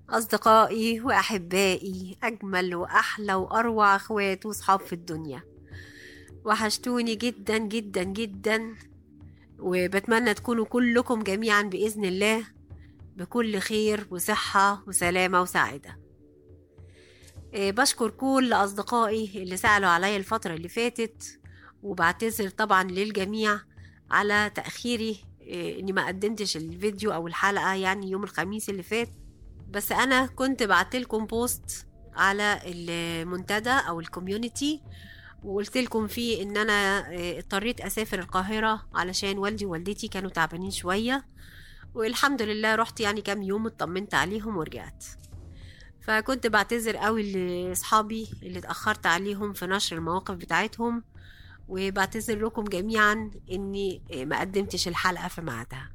أصدقائي وأحبائي أجمل وأحلى وأروع أخوات وصحاب في الدنيا وحشتوني جدا جدا جدا وبتمنى تكونوا كلكم جميعا بإذن الله بكل خير وصحة وسلامة وسعادة إيه، بشكر كل أصدقائي اللي سألوا عليا الفترة اللي فاتت وبعتذر طبعا للجميع على تأخيري إيه، إني ما قدمتش الفيديو أو الحلقة يعني يوم الخميس اللي فات بس أنا كنت بعتلكم بوست على المنتدى أو الكوميونتي وقلت لكم فيه ان انا إيه، اضطريت اسافر القاهرة علشان والدي ووالدتي كانوا تعبانين شوية والحمد لله رحت يعني كام يوم اطمنت عليهم ورجعت فكنت بعتذر قوي لاصحابي اللي اتاخرت عليهم في نشر المواقف بتاعتهم وبعتذر لكم جميعا اني ما قدمتش الحلقه في ميعادها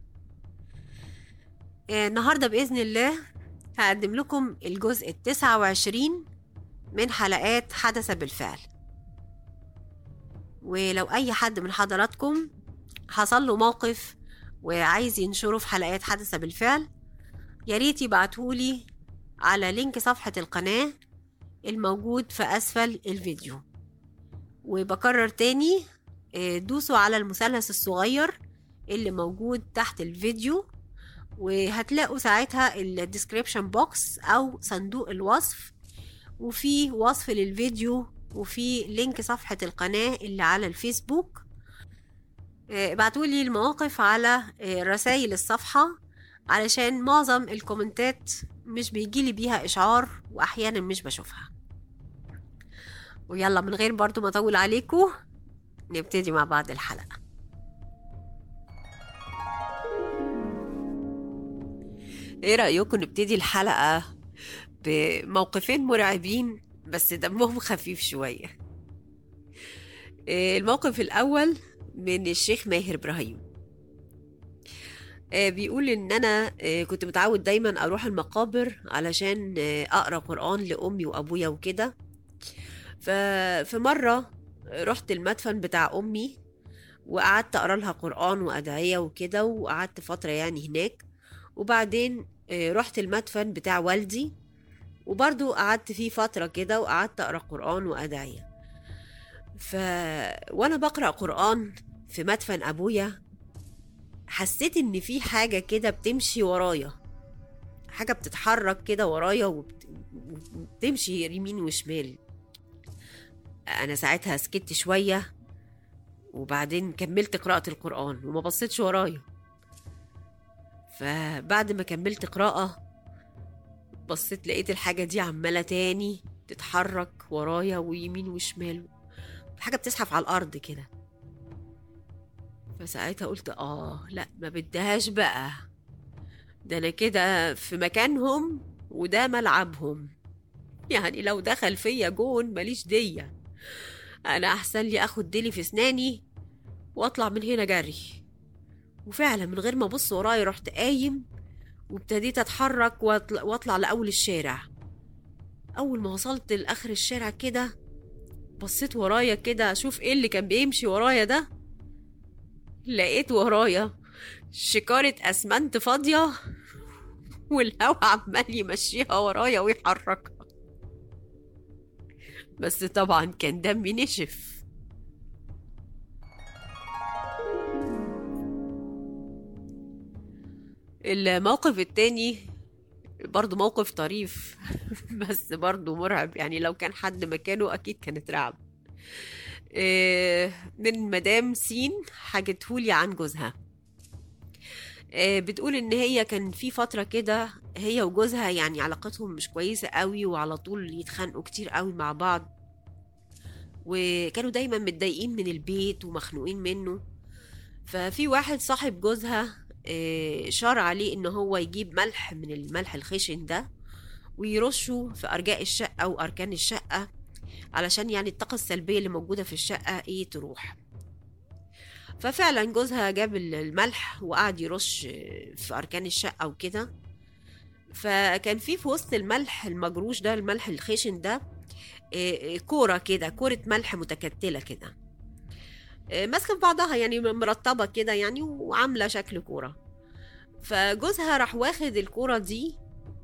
آه، النهارده باذن الله هقدم لكم الجزء التسعة وعشرين من حلقات حدث بالفعل ولو اي حد من حضراتكم حصل له موقف وعايز ينشره في حلقات حدث بالفعل يا ريت يبعتهولي على لينك صفحة القناة الموجود في أسفل الفيديو وبكرر تاني آه، دوسوا على المثلث الصغير اللي موجود تحت الفيديو وهتلاقوا ساعتها الديسكريبشن بوكس أو صندوق الوصف وفي وصف للفيديو وفي لينك صفحة القناة اللي على الفيسبوك آه، ابعتولي المواقف على آه، رسائل الصفحة علشان معظم الكومنتات مش بيجيلي بيها إشعار وأحيانا مش بشوفها ويلا من غير برضو ما أطول عليكم نبتدي مع بعض الحلقة ايه رأيكم نبتدي الحلقة بموقفين مرعبين بس دمهم خفيف شوية إيه، الموقف الأول من الشيخ ماهر إبراهيم آه، بيقول ان انا آه، كنت متعود دايما اروح المقابر علشان آه، اقرا قران لامي وابويا وكده ففي مره رحت المدفن بتاع امي وقعدت اقرا لها قران وادعيه وكده وقعدت فتره يعني هناك وبعدين رحت المدفن بتاع والدي وبرضو قعدت فيه فتره كده وقعدت اقرا قران وادعيه ف وانا بقرا قران في مدفن ابويا حسيت ان في حاجه كده بتمشي ورايا حاجه بتتحرك كده ورايا وبت- وبتمشي يمين وشمال انا ساعتها سكت شويه وبعدين كملت قراءه القران وما بصيتش ورايا فبعد ما كملت قراءه بصيت لقيت الحاجه دي عماله تاني تتحرك ورايا ويمين وشمال حاجه بتزحف على الارض كده فساعتها قلت اه لا ما بدهاش بقى ده انا كده في مكانهم وده ملعبهم يعني لو دخل فيا جون ماليش دية انا احسن لي اخد ديلي في اسناني واطلع من هنا جري وفعلا من غير ما ابص ورايا رحت قايم وابتديت اتحرك واطلع, واطلع لاول الشارع اول ما وصلت لاخر الشارع كده بصيت ورايا كده اشوف ايه اللي كان بيمشي ورايا ده لقيت ورايا شكارة أسمنت فاضية والهوا عمال يمشيها ورايا ويحركها بس طبعا كان دمي نشف الموقف التاني برضو موقف طريف بس برضو مرعب يعني لو كان حد مكانه أكيد كان اترعب آه، من مدام سين حكتهولي عن جوزها آه، بتقول ان هي كان في فترة كده هي وجوزها يعني علاقتهم مش كويسة قوي وعلى طول يتخانقوا كتير قوي مع بعض وكانوا دايما متضايقين من البيت ومخنوقين منه ففي واحد صاحب جوزها آه، شار عليه ان هو يجيب ملح من الملح الخشن ده ويرشه في ارجاء الشقة واركان الشقة علشان يعني الطاقة السلبية اللي موجودة في الشقة ايه تروح ففعلا جوزها جاب الملح وقعد يرش في أركان الشقة وكده فكان في في وسط الملح المجروش ده الملح الخشن ده إيه، كورة كده كورة ملح متكتلة كده إيه، ماسكة في بعضها يعني مرتبة كده يعني وعاملة شكل كورة فجوزها راح واخد الكورة دي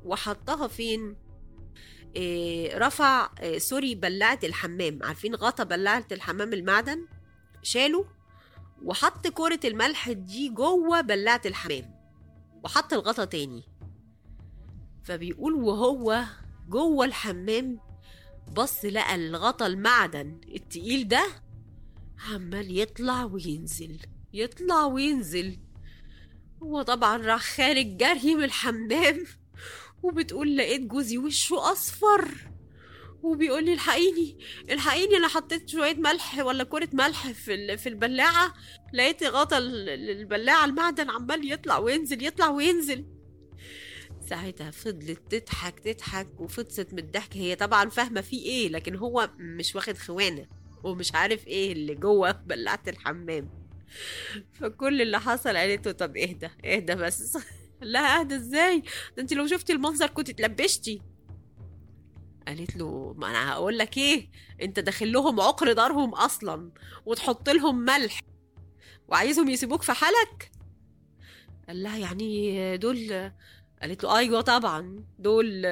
وحطها فين إيه رفع إيه سوري بلاعة الحمام عارفين غطا بلاعة الحمام المعدن شاله وحط كرة الملح دي جوه بلاعة الحمام وحط الغطا تاني فبيقول وهو جوه الحمام بص لقى الغطا المعدن التقيل ده عمال يطلع وينزل يطلع وينزل هو طبعا راح خارج جري من الحمام وبتقول لقيت جوزي وشه اصفر وبيقول لي الحقيني الحقيني انا حطيت شويه ملح ولا كرة ملح في ال- في البلاعه لقيت غطا ال- ال- البلاعه المعدن عمال يطلع وينزل يطلع وينزل ساعتها فضلت تضحك تضحك وفطست من الضحك هي طبعا فاهمه في ايه لكن هو مش واخد خوانه ومش عارف ايه اللي جوه بلاعه الحمام فكل اللي حصل قالت له طب اهدى اهدى بس لا اهدى ازاي ده انت لو شفتي المنظر كنت اتلبشتي قالت له ما انا هقول لك ايه انت داخل لهم عقر دارهم اصلا وتحط لهم ملح وعايزهم يسيبوك في حالك قال لها يعني دول قالت له ايوه طبعا دول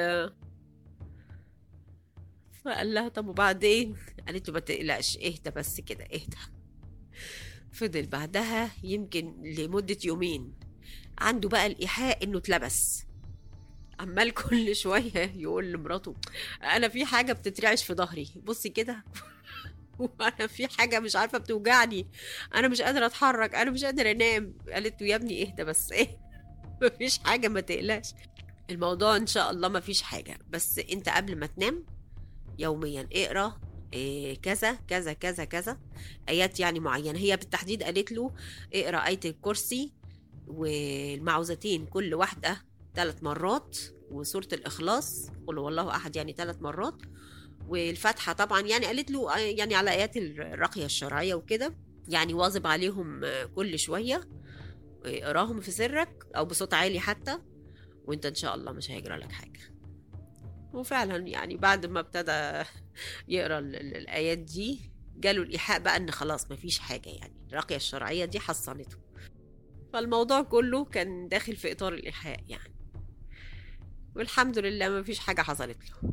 فقال لها طب وبعدين قالت له ما تقلقش اهدى بس كده اهدى فضل بعدها يمكن لمدة يومين عنده بقى الإيحاء إنه اتلبس عمال كل شوية يقول لمراته أنا في حاجة بتترعش في ظهري بصي كده وأنا في حاجة مش عارفة بتوجعني أنا مش قادرة أتحرك أنا مش قادرة أنام قالت له يا ابني اهدى بس إيه مفيش حاجة ما تقلقش الموضوع إن شاء الله مفيش حاجة بس أنت قبل ما تنام يوميا اقرا إيه كذا كذا كذا كذا ايات يعني معينه هي بالتحديد قالت له اقرا ايه الكرسي والمعوذتين كل واحده ثلاث مرات وسوره الاخلاص قل هو الله احد يعني ثلاث مرات والفاتحه طبعا يعني قالت له آه، يعني على ايات الرقيه الشرعيه وكده يعني واظب عليهم آه، كل شويه اقراهم في سرك او بصوت عالي حتى وانت ان شاء الله مش هيجرى لك حاجه وفعلا يعني بعد ما ابتدى يقرا ال- ال- الايات دي جاله الايحاء بقى ان خلاص مفيش حاجه يعني الرقيه الشرعيه دي حصنته فالموضوع كله كان داخل في اطار الايحاء يعني والحمد لله مفيش حاجه حصلت له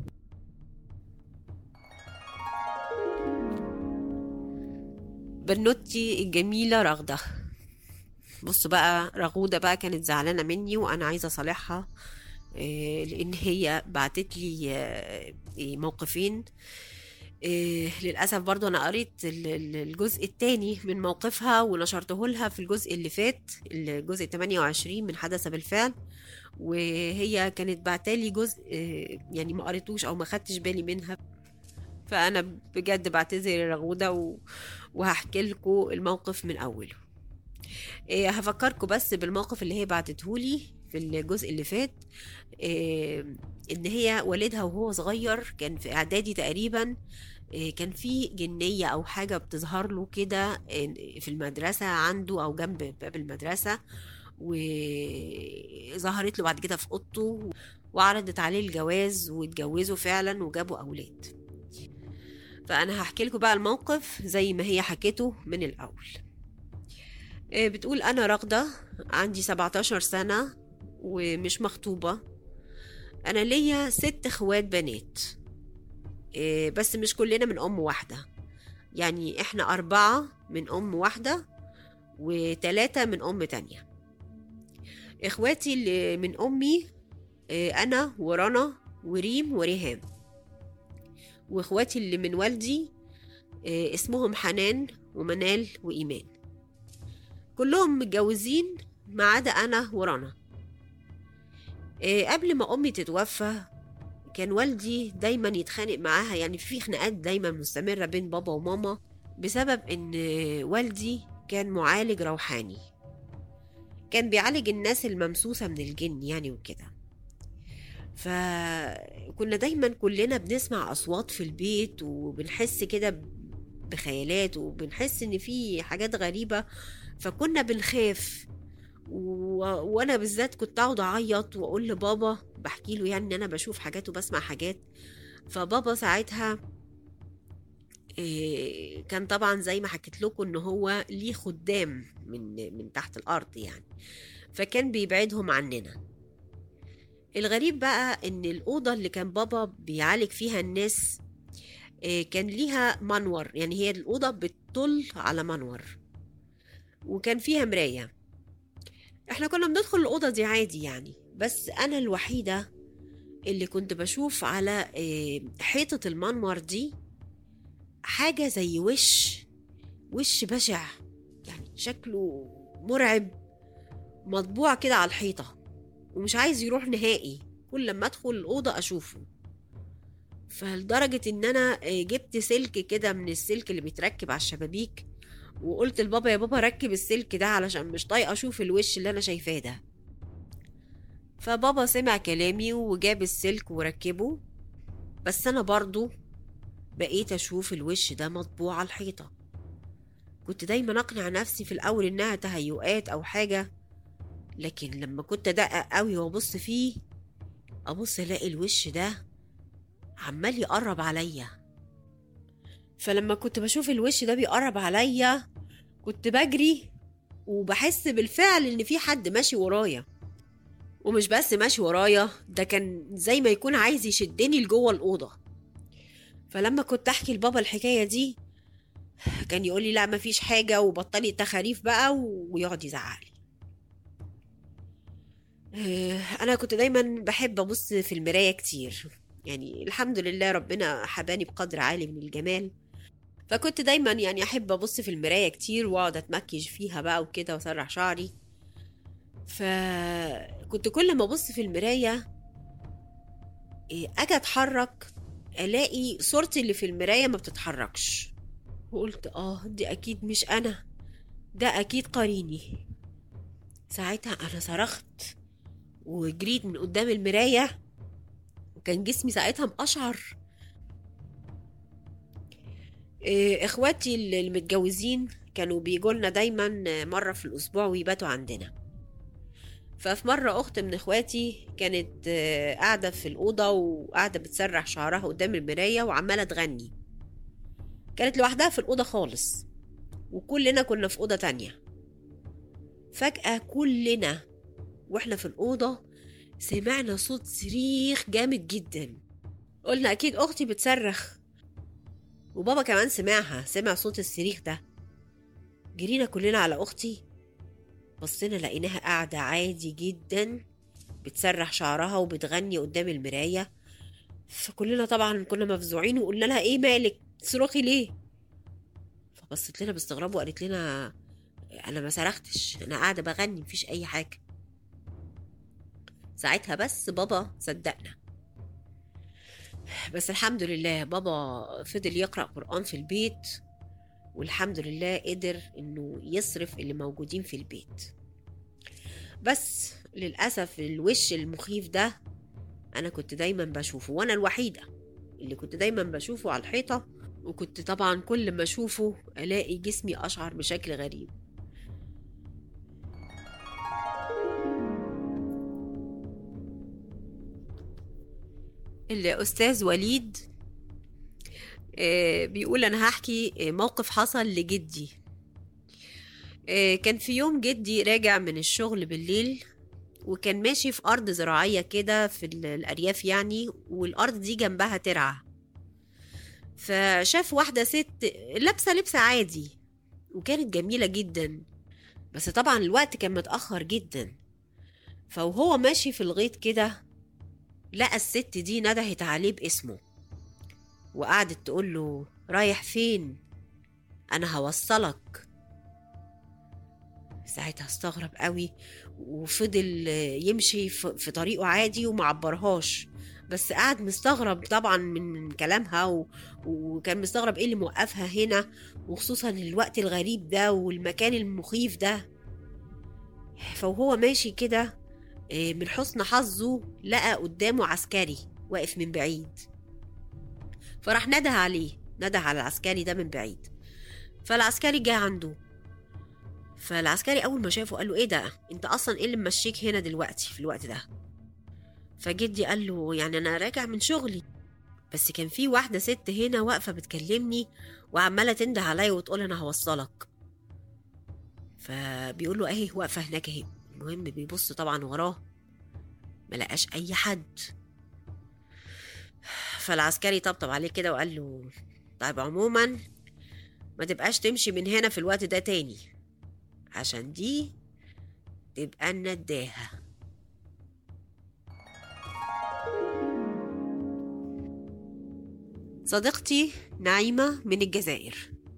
بنوتي الجميله رغده بصوا بقى رغوده بقى كانت زعلانه مني وانا عايزه اصالحها إيه، لان هي بعتت لي آه، إيه، موقفين إيه للأسف برضو أنا قريت ال- ال- الجزء الثاني من موقفها ونشرته لها في الجزء اللي فات الجزء 28 من حدث بالفعل وهي كانت بعتالي جزء إيه، يعني ما قريتوش أو ما خدتش بالي منها فأنا بجد بعتذر يا رغودة و... وهحكي لكم الموقف من أوله إيه هفكركم بس بالموقف اللي هي بعتتهولي في الجزء اللي فات إيه ان هي والدها وهو صغير كان في اعدادي تقريبا إيه كان في جنية او حاجة بتظهر له كده إيه في المدرسة عنده او جنب باب المدرسة وظهرت له بعد كده في اوضته وعرضت عليه الجواز واتجوزوا فعلا وجابوا اولاد فانا هحكي لكم بقى الموقف زي ما هي حكيته من الاول إيه بتقول انا راغدة عندي 17 سنة ومش مخطوبة انا ليا ست اخوات بنات إيه بس مش كلنا من ام واحدة يعني احنا اربعة من ام واحدة وتلاتة من ام تانية اخواتي اللي من امي إيه انا ورنا وريم وريهام واخواتي اللي من والدي إيه اسمهم حنان ومنال وايمان كلهم متجوزين ما عدا انا ورنا إيه قبل ما امي تتوفى كان والدي دايما يتخانق معاها يعني في خناقات دايما مستمرة بين بابا وماما بسبب ان والدي كان معالج روحاني كان بيعالج الناس الممسوسة من الجن يعني وكده فكنا دايما كلنا بنسمع أصوات في البيت وبنحس كده بخيالات وبنحس ان في حاجات غريبة فكنا بنخاف و... وانا بالذات كنت اقعد اعيط واقول لبابا بحكي له يعني ان انا بشوف حاجات وبسمع حاجات فبابا ساعتها إيه كان طبعا زي ما حكيت لكم ان هو ليه خدام من من تحت الارض يعني فكان بيبعدهم عننا الغريب بقى ان الأوضة اللي كان بابا بيعالج فيها الناس آه، كان ليها منور يعني هي الأوضة بتطل على منور وكان فيها مراية احنا كنا بندخل الأوضة دي عادي يعني بس أنا الوحيدة اللي كنت بشوف على آه، حيطة المنور دي حاجة زي وش وش بشع يعني شكله مرعب مطبوع كده على الحيطة ومش عايز يروح نهائي كل لما ادخل الأوضة أشوفه فلدرجة إن أنا آه، جبت سلك كده من السلك اللي بيتركب على الشبابيك وقلت لبابا يا بابا ركب السلك ده علشان مش طايقة أشوف الوش اللي أنا شايفاه ده فبابا سمع كلامي وجاب السلك وركبه بس أنا برضو بقيت أشوف الوش ده مطبوع على الحيطة كنت دايما أقنع نفسي في الأول إنها تهيؤات أو حاجة لكن لما كنت أدقق قوي وأبص فيه أبص ألاقي الوش ده عمال يقرب عليا فلما كنت بشوف الوش ده بيقرب عليا كنت بجري وبحس بالفعل إن في حد ماشي ورايا ومش بس ماشي ورايا ده كان زي ما يكون عايز يشدني لجوه الأوضة فلما كنت أحكي لبابا الحكاية دي كان يقول لي لا مفيش حاجة وبطلي تخاريف بقى ويقعد يزعقلي آه، أنا كنت دايما بحب أبص في المراية كتير يعني الحمد لله ربنا حباني بقدر عالي من الجمال فكنت دايما يعني أحب أبص في المراية كتير وأقعد أتمكج فيها بقى وكده وأسرح شعري فكنت كل ما أبص في المراية إيه، أجي أتحرك ألاقي صورتي اللي في المراية ما بتتحركش وقلت آه دي أكيد مش أنا ده أكيد قريني ساعتها أنا صرخت وجريت من قدام المراية وكان جسمي ساعتها مقشعر إيه، اخواتي اللي المتجوزين كانوا بيجولنا دايما مرة في الأسبوع ويباتوا عندنا ففي مرة أخت من إخواتي كانت آه، قاعدة في الأوضة وقاعدة بتسرح شعرها قدام المراية وعمالة تغني كانت لوحدها في الأوضة خالص وكلنا كنا في أوضة تانية فجأة كلنا واحنا في الأوضة سمعنا صوت صريخ جامد جدا قلنا أكيد أختي بتصرخ وبابا كمان سمعها سمع صوت الصريخ ده جرينا كلنا على أختي بصينا لقيناها قاعدة عادي جدا بتسرح شعرها وبتغني قدام المراية فكلنا طبعا كنا مفزوعين وقلنا لها ايه مالك تصرخي ليه فبصت لنا باستغراب وقالت لنا انا ما صرختش انا قاعده بغني مفيش اي حاجه ساعتها بس بابا صدقنا بس الحمد لله بابا فضل يقرأ قرآن في البيت والحمد لله قدر انه يصرف اللي موجودين في البيت بس للأسف الوش المخيف ده أنا كنت دايما بشوفه وأنا الوحيدة اللي كنت دايما بشوفه على الحيطة وكنت طبعا كل ما أشوفه ألاقي جسمي أشعر بشكل غريب الأستاذ وليد آه، بيقول أنا هحكي آه، موقف حصل لجدي آه، كان في يوم جدي راجع من الشغل بالليل وكان ماشي في أرض زراعية كده في ال- الأرياف يعني والأرض دي جنبها ترعة فشاف واحدة ست لابسة لبس عادي وكانت جميلة جدا بس طبعا الوقت كان متأخر جدا فوهو ماشي في الغيط كده لقى الست دي ندهت عليه باسمه وقعدت تقول له رايح فين انا هوصلك ساعتها استغرب قوي وفضل يمشي في في طريقه عادي ومعبرهاش بس قعد مستغرب طبعا من كلامها و... وكان مستغرب ايه اللي موقفها هنا وخصوصا الوقت الغريب ده والمكان المخيف ده فوهو ماشي كده إيه، من حسن حظه لقى قدامه عسكري واقف من بعيد فراح نده عليه نده على العسكري ده من بعيد فالعسكري جه عنده فالعسكري اول ما شافه قال له ايه ده انت اصلا ايه اللي ممشيك هنا دلوقتي في الوقت ده فجدي قال له يعني انا راجع من شغلي بس كان في واحدة ست هنا واقفة بتكلمني وعمالة تنده عليا وتقول انا هوصلك فبيقول له اهي واقفة هناك اهي المهم بيبص طبعا وراه ملقاش أي حد فالعسكري طبطب عليه كده وقال له طيب عموما ما تبقاش تمشي من هنا في الوقت ده تاني عشان دي تبقى النداهة صديقتي نعيمة من الجزائر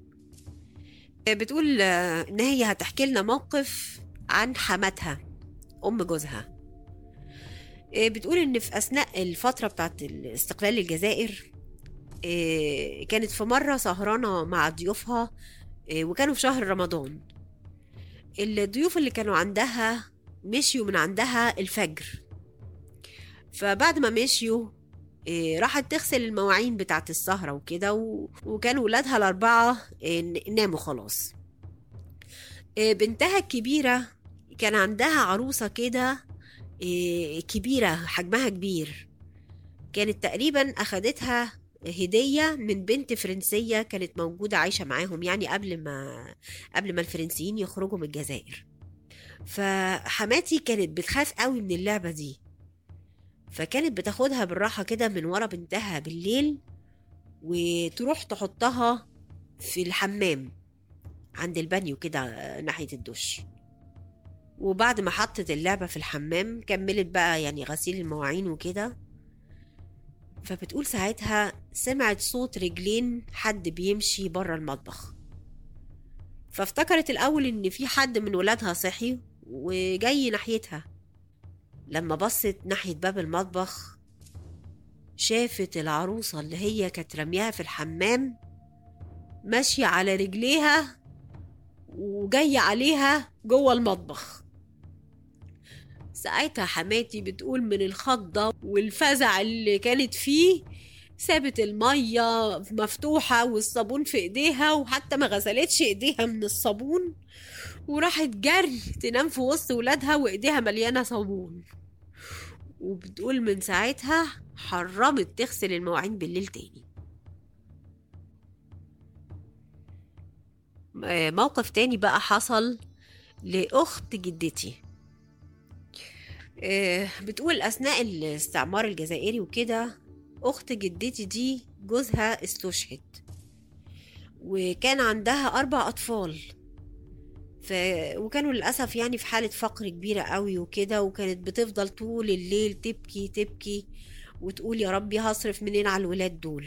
بتقول إن هي هتحكي لنا موقف عن حماتها أم جوزها بتقول إن في أثناء الفترة بتاعت استقلال الجزائر كانت في مرة سهرانة مع ضيوفها وكانوا في شهر رمضان الضيوف اللي كانوا عندها مشيوا من عندها الفجر فبعد ما مشيوا راحت تغسل المواعين بتاعت السهرة وكده وكان ولادها الأربعة ناموا خلاص بنتها الكبيرة كان عندها عروسة كده كبيرة حجمها كبير كانت تقريبا أخدتها هدية من بنت فرنسية كانت موجودة عايشة معاهم يعني قبل ما قبل ما الفرنسيين يخرجوا من الجزائر فحماتي كانت بتخاف قوي من اللعبة دي فكانت بتاخدها بالراحة كده من ورا بنتها بالليل وتروح تحطها في الحمام عند البانيو كده ناحية الدش وبعد ما حطت اللعبة في الحمام كملت بقى يعني غسيل المواعين وكده فبتقول ساعتها سمعت صوت رجلين حد بيمشي بره المطبخ فافتكرت الأول إن في حد من ولادها صحي وجاي ناحيتها لما بصت ناحية باب المطبخ شافت العروسة اللي هي كانت رميها في الحمام ماشية على رجليها وجاية عليها جوه المطبخ ساعتها حماتي بتقول من الخضة والفزع اللي كانت فيه سابت المية مفتوحة والصابون في ايديها وحتى ما غسلتش ايديها من الصابون وراحت جري تنام في وسط ولادها وايديها مليانة صابون وبتقول من ساعتها حرمت تغسل المواعين بالليل تاني موقف تاني بقى حصل لأخت جدتي بتقول أثناء الاستعمار الجزائري وكده أخت جدتي دي جوزها استشهد وكان عندها أربع أطفال ف... وكانوا للأسف يعني في حالة فقر كبيرة قوي وكده وكانت بتفضل طول الليل تبكي تبكي وتقول يا ربي هصرف منين على الولاد دول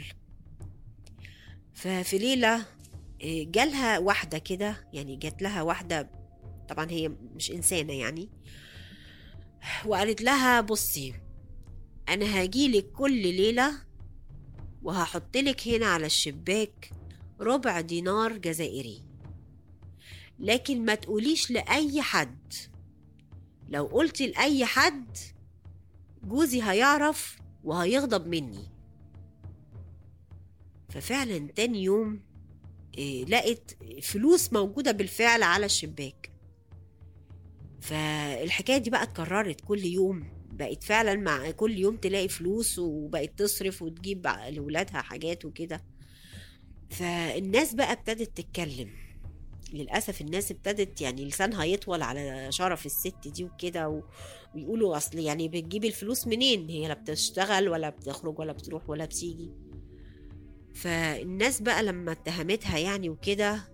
ففي ليلة جالها واحدة كده يعني جات لها واحدة طبعا هي مش إنسانة يعني وقالت لها بصي أنا هجيلك كل ليلة وهحطلك هنا على الشباك ربع دينار جزائري لكن ما تقوليش لأي حد لو قلت لأي حد جوزي هيعرف وهيغضب مني ففعلا تاني يوم إيه لقت فلوس موجودة بالفعل على الشباك فالحكاية دي بقى اتكررت كل يوم بقت فعلا مع كل يوم تلاقي فلوس وبقت تصرف وتجيب لولادها حاجات وكده فالناس بقى ابتدت تتكلم للأسف الناس ابتدت يعني لسانها يطول على شرف الست دي وكده و... ويقولوا أصل يعني بتجيب الفلوس منين هي لا بتشتغل ولا بتخرج ولا بتروح ولا بتيجي فالناس بقى لما اتهمتها يعني وكده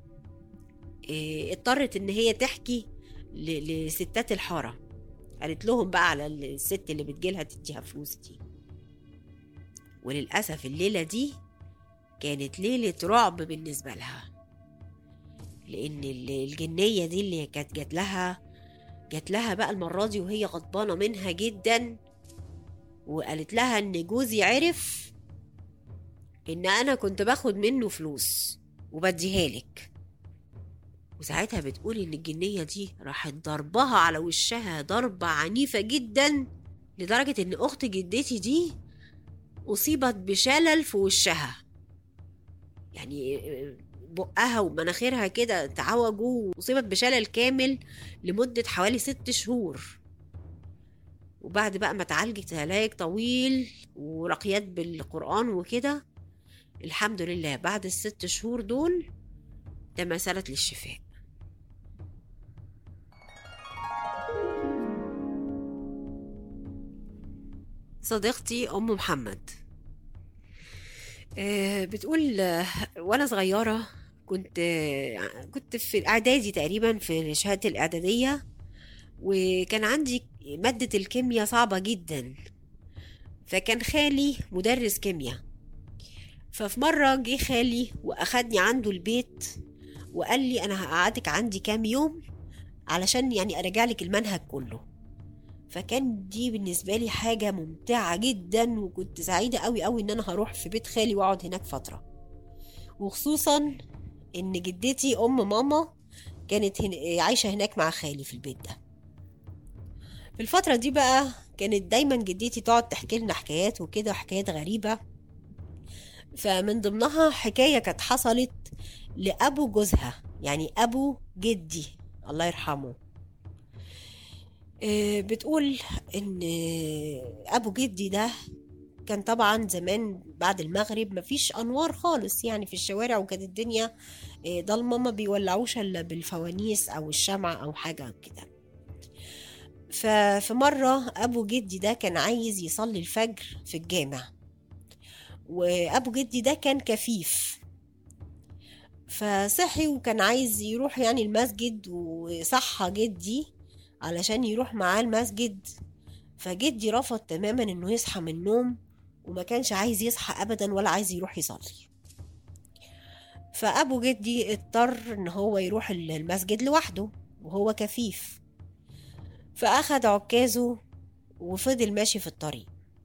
اه اضطرت ان هي تحكي ل... لستات الحارة قالت لهم بقى على الست اللي بتجيلها تديها فلوس دي وللأسف الليلة دي كانت ليلة رعب بالنسبة لها لان الجنيه دي اللي كانت جات لها جات لها بقى المره دي وهي غضبانه منها جدا وقالت لها ان جوزي عرف ان انا كنت باخد منه فلوس وبديها لك وساعتها بتقول ان الجنيه دي راحت ضربها على وشها ضربه عنيفه جدا لدرجه ان اخت جدتي دي اصيبت بشلل في وشها يعني بقها ومناخيرها كده تعوجوا وأصيبت بشلل كامل لمدة حوالي ست شهور وبعد بقى ما اتعالجت علاج طويل ورقيات بالقرآن وكده الحمد لله بعد الست شهور دول تماثلت للشفاء صديقتي أم محمد آه، بتقول آه، وأنا صغيرة كنت آه، كنت في الإعدادي تقريبا في شهادة الإعدادية وكان عندي مادة الكيمياء صعبة جدا فكان خالي مدرس كيمياء ففي مرة جه خالي وأخدني عنده البيت وقال لي أنا هقعدك عندي كام يوم علشان يعني أراجع لك المنهج كله فكان دي بالنسبة لي حاجة ممتعة جدا وكنت سعيدة قوي قوي إن أنا هروح في بيت خالي وأقعد هناك فترة وخصوصا إن جدتي أم ماما كانت هن... عايشة هناك مع خالي في البيت ده في الفترة دي بقى كانت دايما جدتي تقعد تحكي لنا حكايات وكده حكايات غريبة فمن ضمنها حكاية كانت حصلت لأبو جوزها يعني أبو جدي الله يرحمه آه، بتقول إن أبو جدي ده كان طبعا زمان بعد المغرب مفيش أنوار خالص يعني في الشوارع وكانت الدنيا آه، ضلمة ما بيولعوش إلا بالفوانيس أو الشمع أو حاجة كده ففي مرة أبو جدي ده كان عايز يصلي الفجر في الجامع وأبو جدي ده كان كفيف فصحي وكان عايز يروح يعني المسجد وصحى جدي علشان يروح معاه المسجد فجدي رفض تماما انه يصحى من النوم وما كانش عايز يصحى ابدا ولا عايز يروح يصلي فابو جدي اضطر ان هو يروح المسجد لوحده وهو كفيف فاخد عكازه وفضل ماشي في الطريق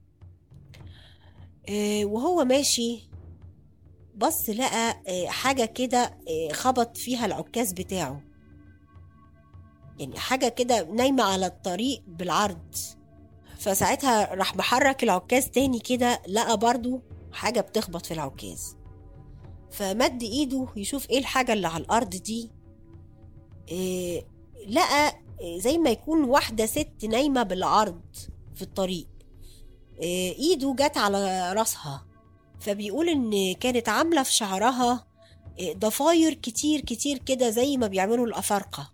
آه، وهو ماشي بص لقى آه، حاجة كده آه، خبط فيها العكاز بتاعه يعني حاجة كده نايمة على الطريق بالعرض فساعتها راح محرك العكاز تاني كده لقى برضو حاجة بتخبط في العكاز فمد ايده يشوف ايه الحاجة اللي على الارض دي إيه لقى إيه زي ما يكون واحدة ست نايمة بالعرض في الطريق إيه ايده جت على راسها فبيقول ان كانت عاملة في شعرها إيه ضفاير كتير كتير كده زي ما بيعملوا الأفارقة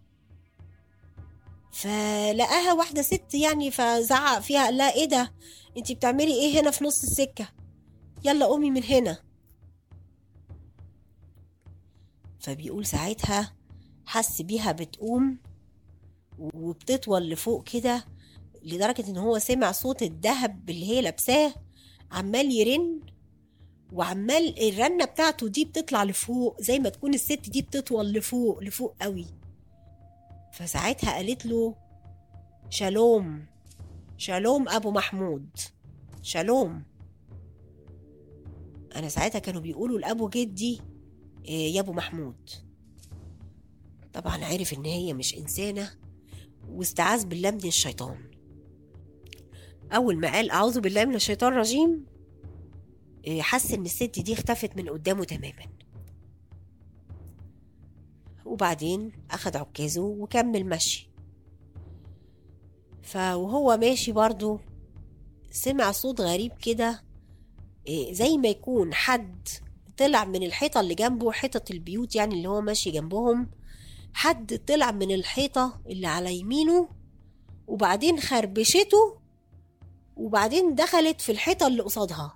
فلقاها واحدة ست يعني فزعق فيها قال لها ايه ده انتي بتعملي ايه هنا في نص السكة يلا قومي من هنا فبيقول ساعتها حس بيها بتقوم وبتطول لفوق كده لدرجة ان هو سمع صوت الذهب اللي هي لابساه عمال يرن وعمال الرنة بتاعته دي بتطلع لفوق زي ما تكون الست دي بتطول لفوق لفوق قوي فساعتها قالت له شالوم شالوم ابو محمود شالوم انا ساعتها كانوا بيقولوا لابو جدي إيه يا ابو محمود طبعا عرف ان هي مش انسانه واستعاذ بالله من الشيطان اول ما قال اعوذ بالله من الشيطان الرجيم إيه حس ان الست دي اختفت من قدامه تماما وبعدين أخد عكازه وكمل مشي فوهو ماشي برضو سمع صوت غريب كده إيه زي ما يكون حد طلع من الحيطة اللي جنبه حيطة البيوت يعني اللي هو ماشي جنبهم حد طلع من الحيطة اللي على يمينه وبعدين خربشته وبعدين دخلت في الحيطة اللي قصادها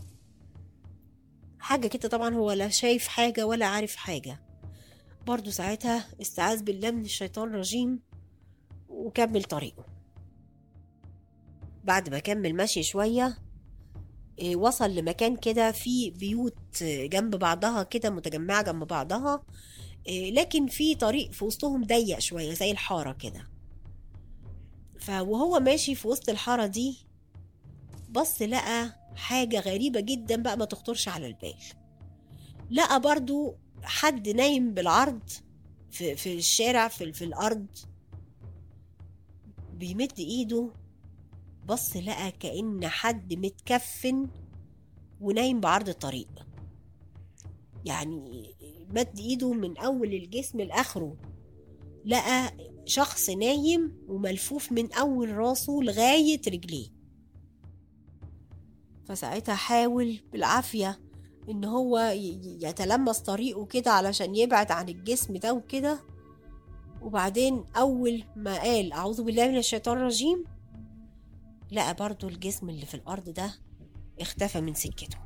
حاجة كده طبعا هو لا شايف حاجة ولا عارف حاجة برضو ساعتها استعاذ بالله من الشيطان الرجيم وكمل طريقه بعد ما كمل مشي شوية إيه، وصل لمكان كده فيه بيوت جنب بعضها كده متجمعة جنب بعضها إيه، لكن في طريق في وسطهم ضيق شوية زي الحارة كده فوهو ماشي في وسط الحارة دي بص لقى حاجة غريبة جدا بقى ما تخطرش على البال لقى برضو حد نايم بالعرض في, في الشارع في, في الأرض بيمد إيده بص لقى كأن حد متكفن ونايم بعرض الطريق يعني مد ايده من اول الجسم لاخره لقى شخص نايم وملفوف من اول راسه لغايه رجليه فساعتها حاول بالعافيه ان هو يتلمس طريقه كده علشان يبعد عن الجسم ده وكده وبعدين اول ما قال اعوذ بالله من الشيطان الرجيم لقى برضو الجسم اللي في الأرض ده اختفى من سكته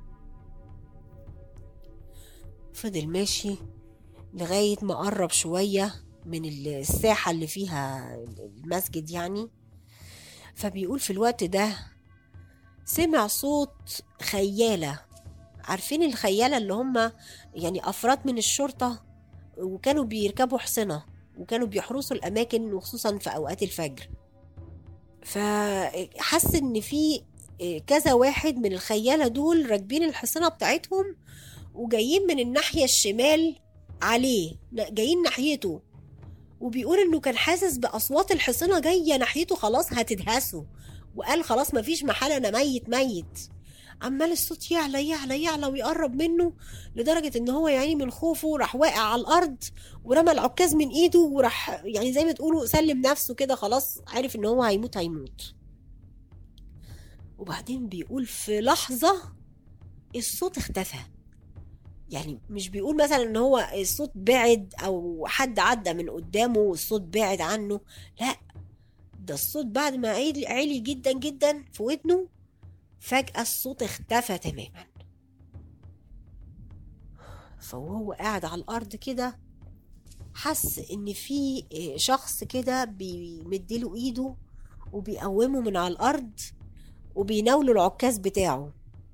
فضل ماشي لغاية ما قرب شوية من الساحة اللي فيها المسجد يعني فبيقول في الوقت ده سمع صوت خيالة عارفين الخيالة اللي هم يعني أفراد من الشرطة وكانوا بيركبوا حصنة وكانوا بيحرسوا الأماكن وخصوصا في أوقات الفجر فحس إن في كذا واحد من الخيالة دول راكبين الحصنة بتاعتهم وجايين من الناحية الشمال عليه جايين ناحيته وبيقول انه كان حاسس باصوات الحصنه جايه ناحيته خلاص هتدهسه وقال خلاص مفيش محل انا ميت ميت عمال الصوت يعلى يعلى يعلى ويقرب منه لدرجة ان هو يعني من خوفه راح واقع على الارض ورمى العكاز من ايده وراح يعني زي ما تقولوا سلم نفسه كده خلاص عارف ان هو هيموت هيموت وبعدين بيقول في لحظة الصوت اختفى يعني مش بيقول مثلا ان هو الصوت بعد او حد عدى من قدامه والصوت بعد عنه لا ده الصوت بعد ما عالي, عالي جدا جدا في ودنه فجأة الصوت اختفى تماما فوهو قاعد على الأرض كده حس إن في شخص كده بيمدله إيده وبيقومه من على الأرض وبيناوله العكاز بتاعه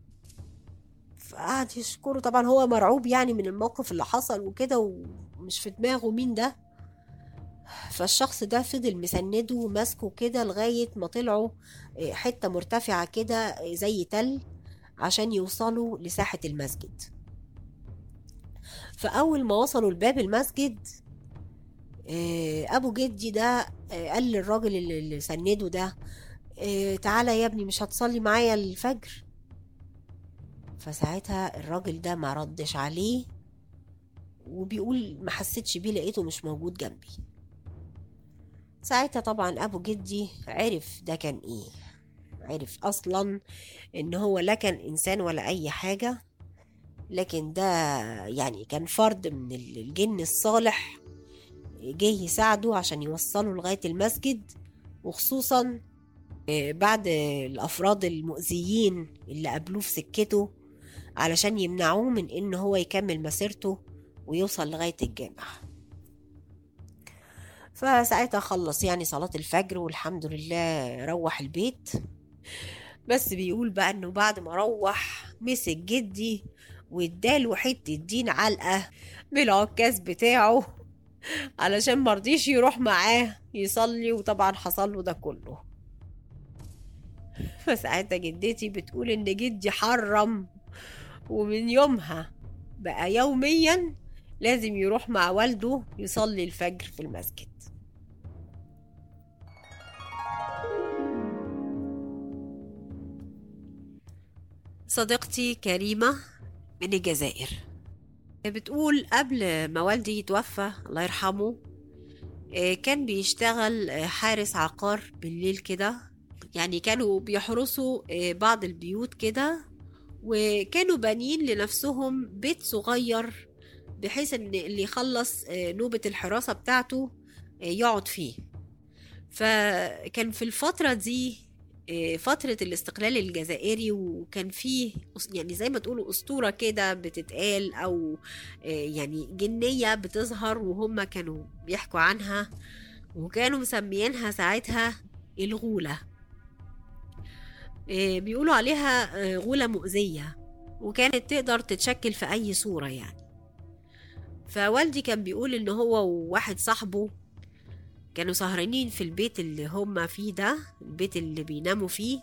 فقعد يشكره طبعا هو مرعوب يعني من الموقف اللي حصل وكده ومش في دماغه مين ده فالشخص ده فضل مسنده وماسكه كده لغاية ما طلعوا حتة مرتفعة كده زي تل عشان يوصلوا لساحة المسجد فأول ما وصلوا لباب المسجد أبو جدي ده قال للراجل اللي سنده ده تعالى يا ابني مش هتصلي معايا الفجر فساعتها الراجل ده ما ردش عليه وبيقول ما حسيتش بيه لقيته مش موجود جنبي ساعتها طبعا ابو جدي عرف ده كان ايه عرف اصلا ان هو لا كان انسان ولا اي حاجه لكن ده يعني كان فرد من الجن الصالح جه يساعده عشان يوصله لغايه المسجد وخصوصا بعد الافراد المؤذيين اللي قابلوه في سكته علشان يمنعوه من ان هو يكمل مسيرته ويوصل لغايه الجامع فساعتها خلص يعني صلاة الفجر والحمد لله روح البيت بس بيقول بقى انه بعد ما روح مسك جدي واداله حتة دين علقة بالعكاز بتاعه علشان مرضيش يروح معاه يصلي وطبعا حصل له ده كله فساعتها جدتي بتقول ان جدي حرم ومن يومها بقى يوميا لازم يروح مع والده يصلي الفجر في المسجد صديقتي كريمة من الجزائر بتقول قبل ما والدي يتوفى الله يرحمه كان بيشتغل حارس عقار بالليل كده يعني كانوا بيحرسوا بعض البيوت كده وكانوا بانيين لنفسهم بيت صغير بحيث ان اللي يخلص نوبة الحراسة بتاعته يقعد فيه فكان في الفترة دي فترة الاستقلال الجزائري وكان فيه يعني زي ما تقولوا أسطورة كده بتتقال أو يعني جنية بتظهر وهم كانوا بيحكوا عنها وكانوا مسميينها ساعتها الغولة بيقولوا عليها غولة مؤذية وكانت تقدر تتشكل في أي صورة يعني فوالدي كان بيقول إن هو وواحد صاحبه كانوا سهرانين في البيت اللي هما فيه ده البيت اللي بيناموا فيه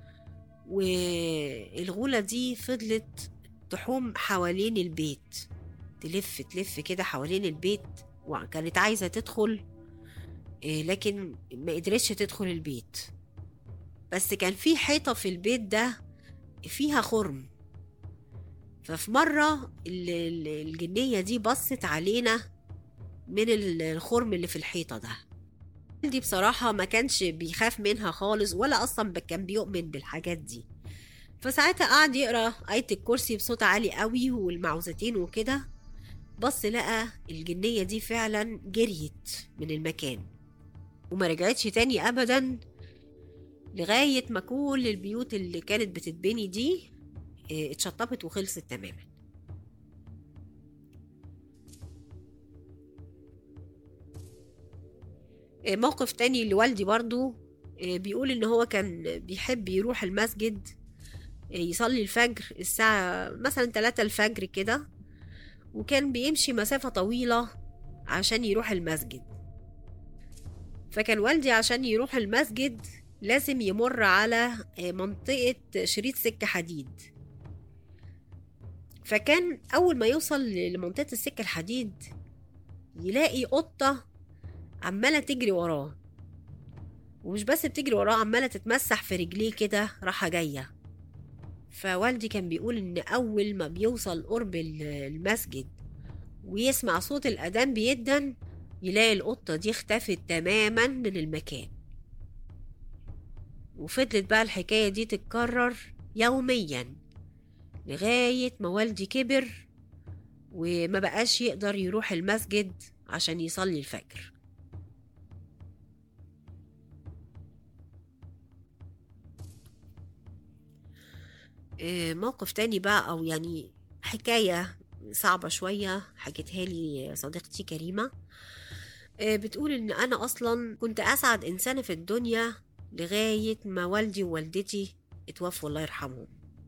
والغولة دي فضلت تحوم حوالين البيت تلف تلف كده حوالين البيت وكانت عايزة تدخل لكن ما قدرتش تدخل البيت بس كان في حيطة في البيت ده فيها خرم ففي مرة الجنية دي بصت علينا من الخرم اللي في الحيطة ده والدي بصراحة ما كانش بيخاف منها خالص ولا أصلا كان بيؤمن بالحاجات دي فساعتها قعد يقرا آية الكرسي بصوت عالي قوي والمعوذتين وكده بص لقى الجنية دي فعلا جريت من المكان وما رجعتش تاني أبدا لغاية ما كل البيوت اللي كانت بتتبني دي آه، اتشطبت وخلصت تماما آه، موقف تاني لوالدي برضو آه، بيقول ان هو كان بيحب يروح المسجد آه، يصلي الفجر الساعة مثلا 3 الفجر كده وكان بيمشي مسافة طويلة عشان يروح المسجد فكان والدي عشان يروح المسجد لازم يمر على آه، منطقة شريط سكة حديد فكان أول ما يوصل لمنطقة السكة الحديد يلاقي قطة عمالة تجري وراه ومش بس بتجري وراه عمالة تتمسح في رجليه كده راحة جاية فوالدي كان بيقول إن أول ما بيوصل قرب ال- المسجد ويسمع صوت الأذان بيدن يلاقي القطة دي اختفت تماما من المكان وفضلت بقى الحكاية دي تتكرر يوميا لغاية ما والدي كبر وما بقاش يقدر يروح المسجد عشان يصلي الفجر آه، موقف تاني بقى أو يعني حكاية صعبة شوية حكتها لي صديقتي كريمة آه، بتقول إن أنا أصلا كنت أسعد إنسانة في الدنيا لغاية ما والدي ووالدتي اتوفوا الله يرحمهم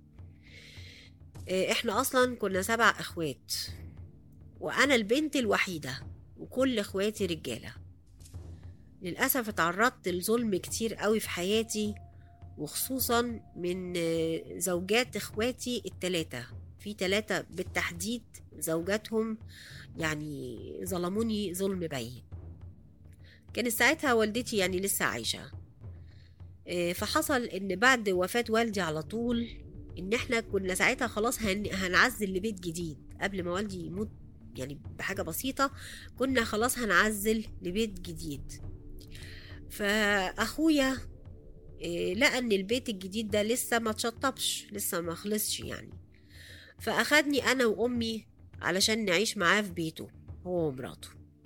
آه، إحنا أصلا كنا سبع إخوات وأنا البنت الوحيدة وكل إخواتي رجالة للأسف اتعرضت لظلم كتير قوي في حياتي وخصوصا من آه، زوجات إخواتي التلاتة في تلاتة بالتحديد زوجاتهم يعني ظلموني ظلم باين كانت ساعتها والدتي يعني لسه عايشة آه، فحصل ان بعد وفاة والدي على طول ان احنا كنا ساعتها خلاص هن... هنعزل لبيت جديد قبل ما والدي يموت يعني بحاجة بسيطة كنا خلاص هنعزل لبيت جديد فأخويا آه، لقى ان البيت الجديد ده لسه ما اتشطبش لسه ما خلصش يعني فأخدني أنا وأمي علشان نعيش معاه في بيته هو ومراته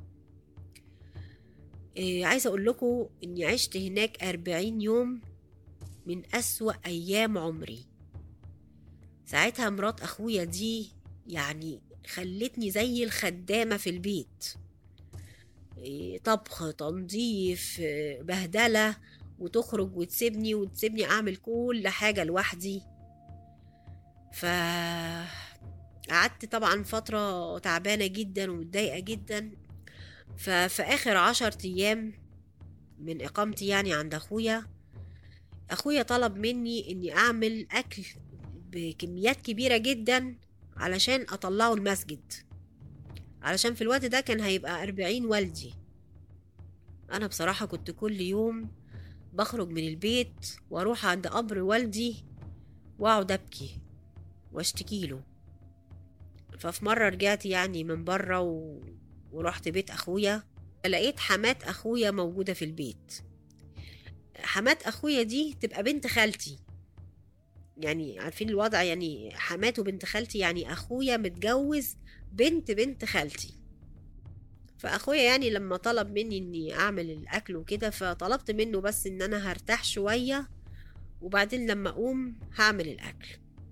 إيه عايزة أقول لكم إني عشت هناك أربعين يوم من أسوأ أيام عمري ساعتها مرات أخويا دي يعني خلتني زي الخدامة في البيت إيه طبخ تنظيف إيه، بهدلة وتخرج وتسيبني وتسيبني أعمل كل حاجة لوحدي ف قعدت طبعا فترة تعبانة جدا ومتضايقة جدا ففي آخر عشر أيام من إقامتي يعني عند أخويا أخويا طلب مني إني أعمل أكل بكميات كبيرة جدا علشان أطلعه المسجد علشان في الوقت ده كان هيبقى أربعين والدي أنا بصراحة كنت كل يوم بخرج من البيت وأروح عند قبر والدي وأقعد أبكي واشتكي له ففي مرة رجعت يعني من بره و... ورحت بيت أخويا لقيت حمات أخويا موجودة في البيت حمات أخويا دي تبقى بنت خالتي يعني عارفين الوضع يعني حماته بنت خالتي يعني أخويا متجوز بنت بنت خالتي فأخويا يعني لما طلب مني إني أعمل الأكل وكده فطلبت منه بس إن أنا هرتاح شوية وبعدين لما أقوم هعمل الأكل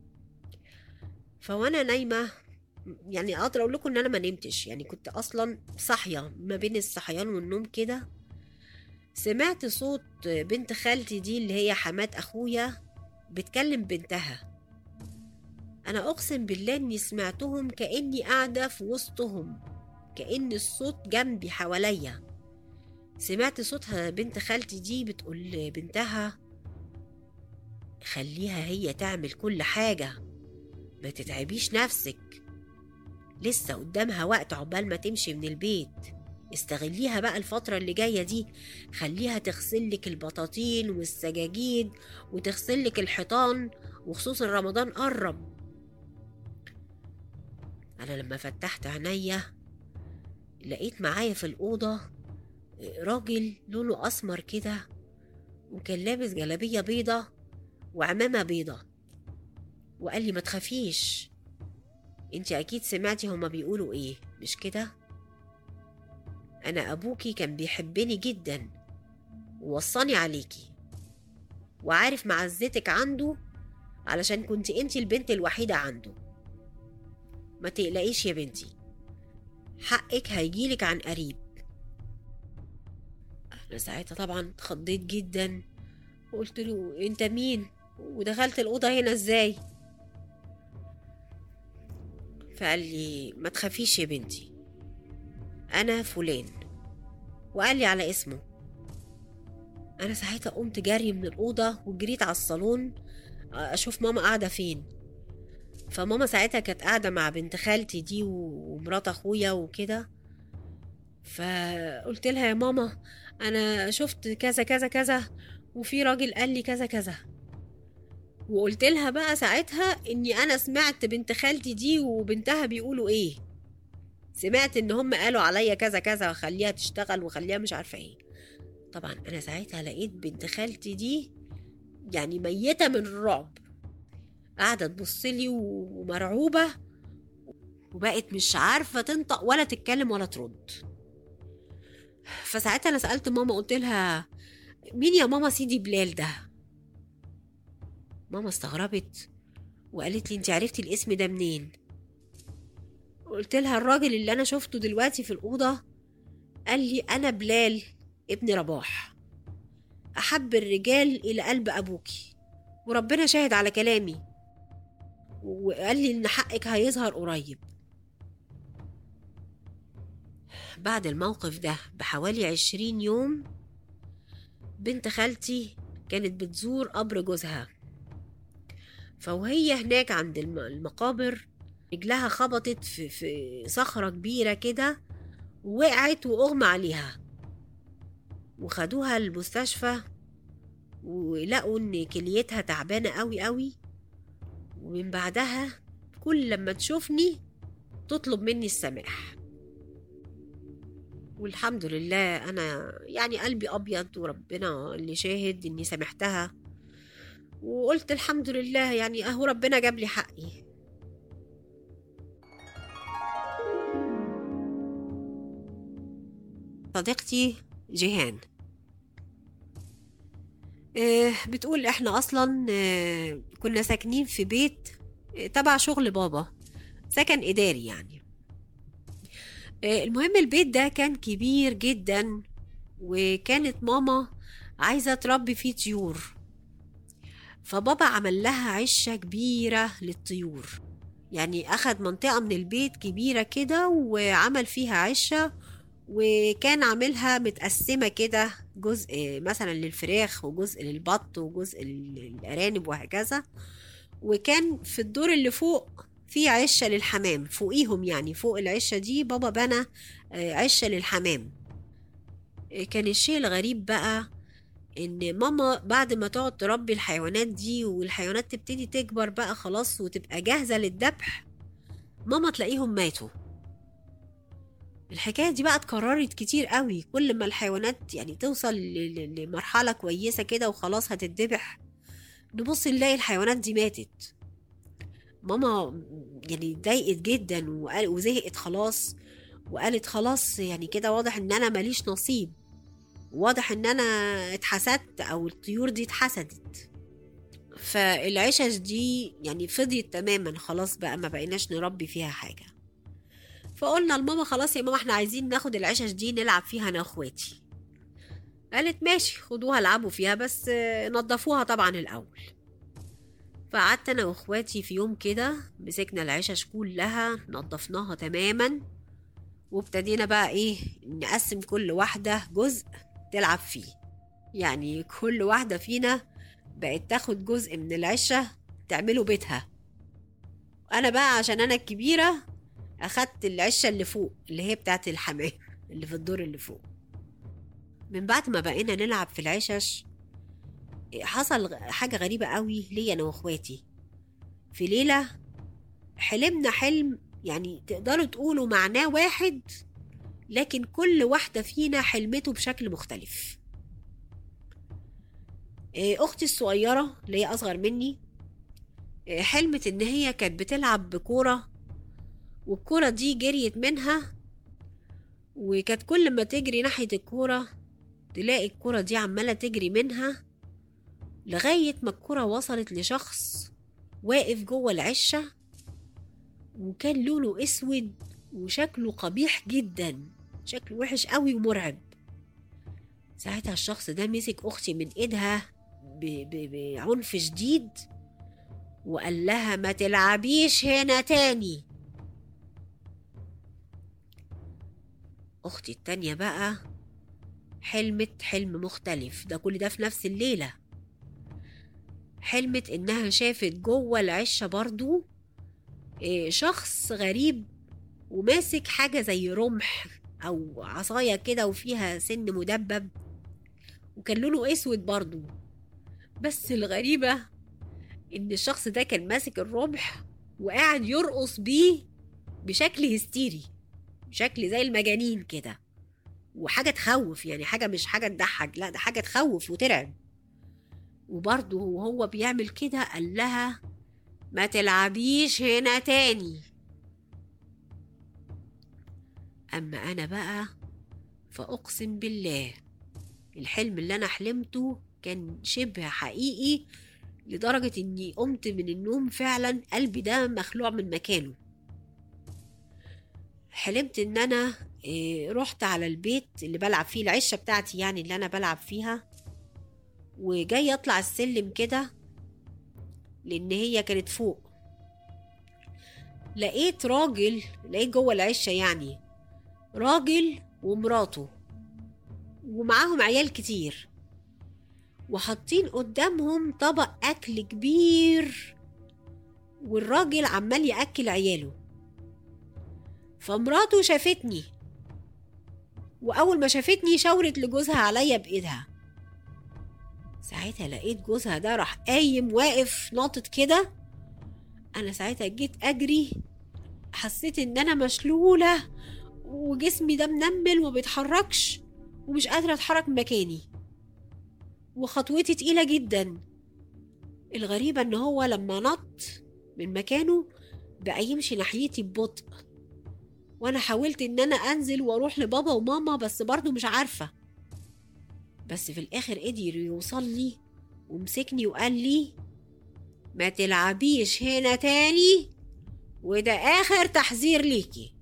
فوانا نايمه يعني اقدر اقول لكم ان انا ما نمتش يعني كنت اصلا صاحيه ما بين الصحيان والنوم كده سمعت صوت بنت خالتي دي اللي هي حمات اخويا بتكلم بنتها انا اقسم بالله اني سمعتهم كاني قاعده في وسطهم كان الصوت جنبي حواليا سمعت صوتها بنت خالتي دي بتقول لبنتها خليها هي تعمل كل حاجه ما تتعبيش نفسك لسه قدامها وقت عقبال ما تمشي من البيت استغليها بقى الفترة اللي جاية دي خليها تغسل لك البطاطين والسجاجيد وتغسل لك الحيطان وخصوصا رمضان قرب أنا لما فتحت عينيا لقيت معايا في الأوضة راجل لونه أسمر كده وكان لابس جلابية بيضة وعمامة بيضة وقال لي ما تخافيش انت اكيد سمعتي هما بيقولوا ايه مش كده انا ابوكي كان بيحبني جدا ووصاني عليكي وعارف معزتك عنده علشان كنت انت البنت الوحيدة عنده ما تقلقيش يا بنتي حقك هيجيلك عن قريب انا ساعتها طبعا اتخضيت جدا وقلت له انت مين ودخلت الأوضة هنا ازاي فقال لي ما تخافيش يا بنتي أنا فلان وقال لي على اسمه أنا ساعتها قمت جري من الأوضة وجريت على الصالون أشوف ماما قاعدة فين فماما ساعتها كانت قاعدة مع بنت خالتي دي ومرات أخويا وكده فقلت لها يا ماما أنا شفت كذا كذا كذا وفي راجل قال لي كذا كذا وقلت لها بقى ساعتها اني انا سمعت بنت خالتي دي وبنتها بيقولوا ايه سمعت ان هم قالوا عليا كذا كذا وخليها تشتغل وخليها مش عارفه ايه طبعا انا ساعتها لقيت بنت خالتي دي يعني ميته من الرعب قاعده تبص لي ومرعوبه وبقت مش عارفه تنطق ولا تتكلم ولا ترد فساعتها انا سالت ماما قلت لها مين يا ماما سيدي بلال ده ماما استغربت وقالت لي انت عرفتي الاسم ده منين قلت لها الراجل اللي انا شفته دلوقتي في الاوضه قال لي انا بلال ابن رباح احب الرجال الى قلب ابوكي وربنا شاهد على كلامي وقال لي ان حقك هيظهر قريب بعد الموقف ده بحوالي عشرين يوم بنت خالتي كانت بتزور قبر جوزها فوهي هناك عند المقابر رجلها خبطت في, في صخرة كبيرة كده وقعت وأغمى عليها وخدوها المستشفى ولقوا ان كليتها تعبانة قوي قوي ومن بعدها كل لما تشوفني تطلب مني السماح والحمد لله انا يعني قلبي ابيض وربنا اللي شاهد اني سامحتها وقلت الحمد لله يعني اهو ربنا جاب لي حقي صديقتي جيهان آه بتقول احنا اصلا آه كنا ساكنين في بيت آه تبع شغل بابا سكن اداري يعني المهم البيت ده كان كبير جدا وكانت ماما عايزة تربي فيه طيور فبابا عمل لها عشة كبيرة للطيور يعني أخد منطقة من البيت كبيرة كده وعمل فيها عشة وكان عاملها متقسمة كده جزء مثلا للفراخ وجزء للبط وجزء للأرانب وهكذا وكان في الدور اللي فوق في عشة للحمام فوقيهم يعني فوق العشة دي بابا بنى عشة للحمام كان الشيء الغريب بقى ان ماما بعد ما تقعد تربي الحيوانات دي والحيوانات تبتدي تكبر بقى خلاص وتبقى جاهزة للذبح ماما تلاقيهم ماتوا الحكاية دي بقى اتكررت كتير قوي كل ما الحيوانات يعني توصل لمرحلة كويسة كده وخلاص هتتذبح نبص نلاقي الحيوانات دي ماتت ماما يعني اتضايقت جدا وزهقت خلاص وقالت خلاص يعني كده واضح ان انا ماليش نصيب واضح ان انا اتحسدت او الطيور دي اتحسدت فالعشش دي يعني فضيت تماما خلاص بقى ما بقيناش نربي فيها حاجة فقلنا لماما خلاص يا ماما احنا عايزين ناخد العشش دي نلعب فيها انا واخواتي قالت ماشي خدوها العبوا فيها بس نضفوها طبعا الاول فقعدت انا واخواتي في يوم كده مسكنا العشش كلها نضفناها تماما وابتدينا بقى ايه نقسم كل واحدة جزء تلعب فيه يعني كل واحدة فينا بقت تاخد جزء من العشة تعمله بيتها انا بقى عشان انا الكبيرة اخدت العشة اللي فوق اللي هي بتاعت الحمام اللي في الدور اللي فوق من بعد ما بقينا نلعب في العشش حصل حاجة غريبة قوي ليا أنا وإخواتي في ليلة حلمنا حلم يعني تقدروا تقولوا معناه واحد لكن كل واحدة فينا حلمته بشكل مختلف أختي الصغيرة اللي هي أصغر مني حلمت إن هي كانت بتلعب بكورة والكورة دي جريت منها وكانت كل ما تجري ناحية الكورة تلاقي الكورة دي عمالة تجري منها لغاية ما الكرة وصلت لشخص واقف جوه العشة وكان لونه اسود وشكله قبيح جدا شكله وحش قوي ومرعب ساعتها الشخص ده مسك اختي من ايدها ب- ب- بعنف شديد وقال لها ما تلعبيش هنا تاني اختي التانية بقى حلمت حلم مختلف ده كل ده في نفس الليلة حلمت انها شافت جوه العشة برضو إيه، شخص غريب وماسك حاجة زي رمح أو عصاية كده وفيها سن مدبب وكان لونه أسود برضو بس الغريبة إن الشخص ده كان ماسك الرمح وقاعد يرقص بيه بشكل هستيري بشكل زي المجانين كده وحاجة تخوف يعني حاجة مش حاجة تضحك لا ده حاجة تخوف وترعب وبرضه وهو بيعمل كده قال لها ما تلعبيش هنا تاني أما أنا بقى فأقسم بالله الحلم اللي أنا حلمته كان شبه حقيقي لدرجة إني قمت من النوم فعلا قلبي ده مخلوع من مكانه حلمت إن أنا إيه، رحت على البيت اللي بلعب فيه العشة بتاعتي يعني اللي أنا بلعب فيها وجاي أطلع السلم كده لأن هي كانت فوق لقيت راجل لقيت جوه العشة يعني راجل ومراته ومعاهم عيال كتير وحاطين قدامهم طبق أكل كبير والراجل عمال يأكل عياله فمراته شافتني وأول ما شافتني شاورت لجوزها عليا بإيدها ساعتها لقيت جوزها ده راح قايم واقف ناطط كده أنا ساعتها جيت أجري حسيت إن أنا مشلولة وجسمي ده منمل وما بيتحركش ومش قادرة أتحرك من مكاني وخطوتي تقيلة جدا الغريبة إن هو لما نط من مكانه بقى يمشي ناحيتي ببطء وأنا حاولت إن أنا أنزل وأروح لبابا وماما بس برضه مش عارفة بس في الآخر قدر يوصل لي ومسكني وقال لي ما تلعبيش هنا تاني وده آخر تحذير ليكي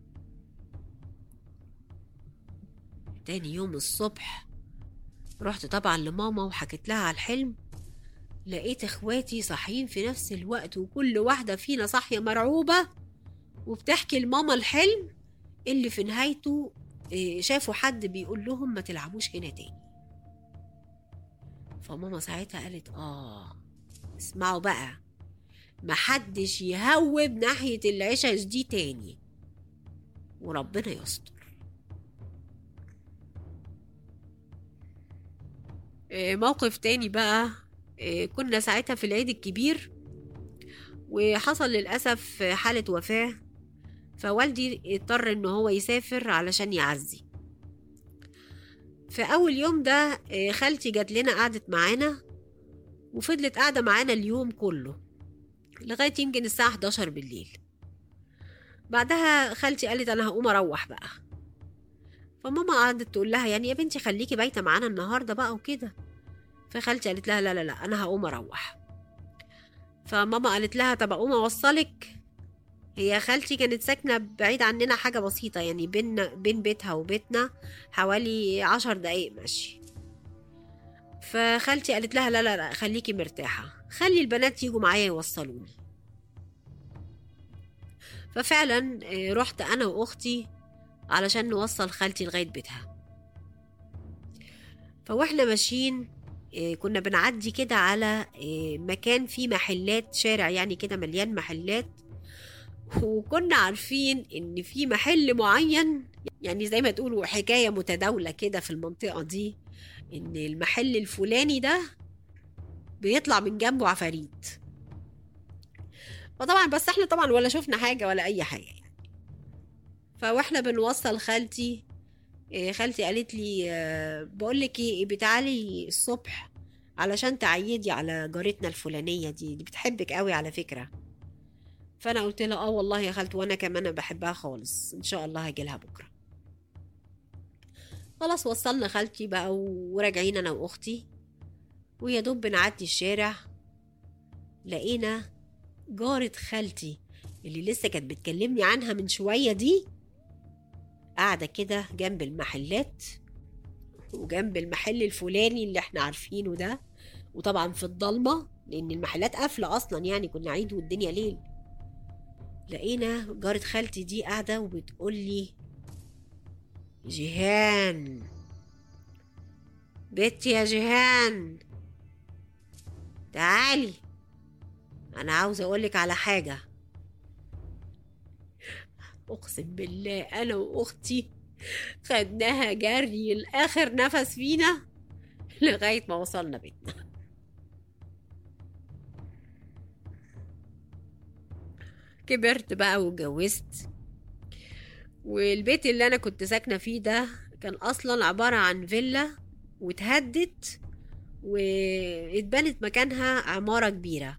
تاني يوم الصبح رحت طبعا لماما وحكيت لها على الحلم لقيت اخواتي صاحيين في نفس الوقت وكل واحدة فينا صاحية مرعوبة وبتحكي لماما الحلم اللي في نهايته إيه، شافوا حد بيقول لهم ما تلعبوش هنا تاني فماما ساعتها قالت اه اسمعوا بقى محدش يهوب ناحية العشش دي تاني وربنا يستر إيه، موقف تاني بقى إيه، كنا ساعتها في العيد الكبير وحصل للأسف حالة وفاة فوالدي اضطر ان هو يسافر علشان يعزي في أول يوم ده إيه، خالتي جات لنا قعدت معانا وفضلت قاعدة معانا اليوم كله لغاية يمكن الساعة 11 بالليل بعدها خالتي قالت أنا هقوم أروح بقى فماما قعدت تقول لها يعني يا بنتي خليكي بايتة معانا النهاردة بقى وكده فخالتي قالت لها لا لا لا أنا هقوم أروح فماما قالت لها طب أقوم أوصلك هي خالتي كانت ساكنة بعيد عننا حاجة بسيطة يعني بين بين بيتها وبيتنا حوالي عشر دقايق مشي فخالتي قالت لها لا لا لا خليكي مرتاحة خلي البنات يجوا معايا يوصلوني ففعلا آه، رحت أنا وأختي علشان نوصل خالتي لغاية بيتها فواحنا ماشيين آه، كنا بنعدي كده على آه، مكان فيه محلات شارع يعني كده مليان محلات وكنا عارفين ان في محل معين يعني زي ما تقولوا حكاية متداولة كده في المنطقة دي ان المحل الفلاني ده بيطلع من جنبه عفاريت فطبعا بس احنا طبعا ولا شفنا حاجة ولا اي حاجة يعني فواحنا بنوصل خالتي إيه، خالتي قالت لي آه، بقول لك ايه بتعالي الصبح علشان تعيدي على جارتنا الفلانية دي دي بتحبك قوي على فكرة فانا قلت لها اه والله يا خالتي وانا كمان بحبها خالص ان شاء الله هاجي لها بكره خلاص وصلنا خالتي بقى وراجعين انا واختي ويا دوب بنعدي الشارع لقينا جارة خالتي اللي لسه كانت بتكلمني عنها من شوية دي قاعدة كده جنب المحلات وجنب المحل الفلاني اللي احنا عارفينه ده وطبعا في الضلمة لأن المحلات قافلة أصلا يعني كنا عيد والدنيا ليل لقينا جارة خالتي دي قاعدة وبتقولي جيهان بنتي يا جيهان تعالي أنا عاوزة أقولك على حاجة أقسم بالله أنا وأختي خدناها جري لآخر نفس فينا لغاية ما وصلنا بيتنا كبرت بقى واتجوزت والبيت اللي أنا كنت ساكنة فيه ده كان أصلا عبارة عن فيلا واتهدت واتبنت مكانها عمارة كبيرة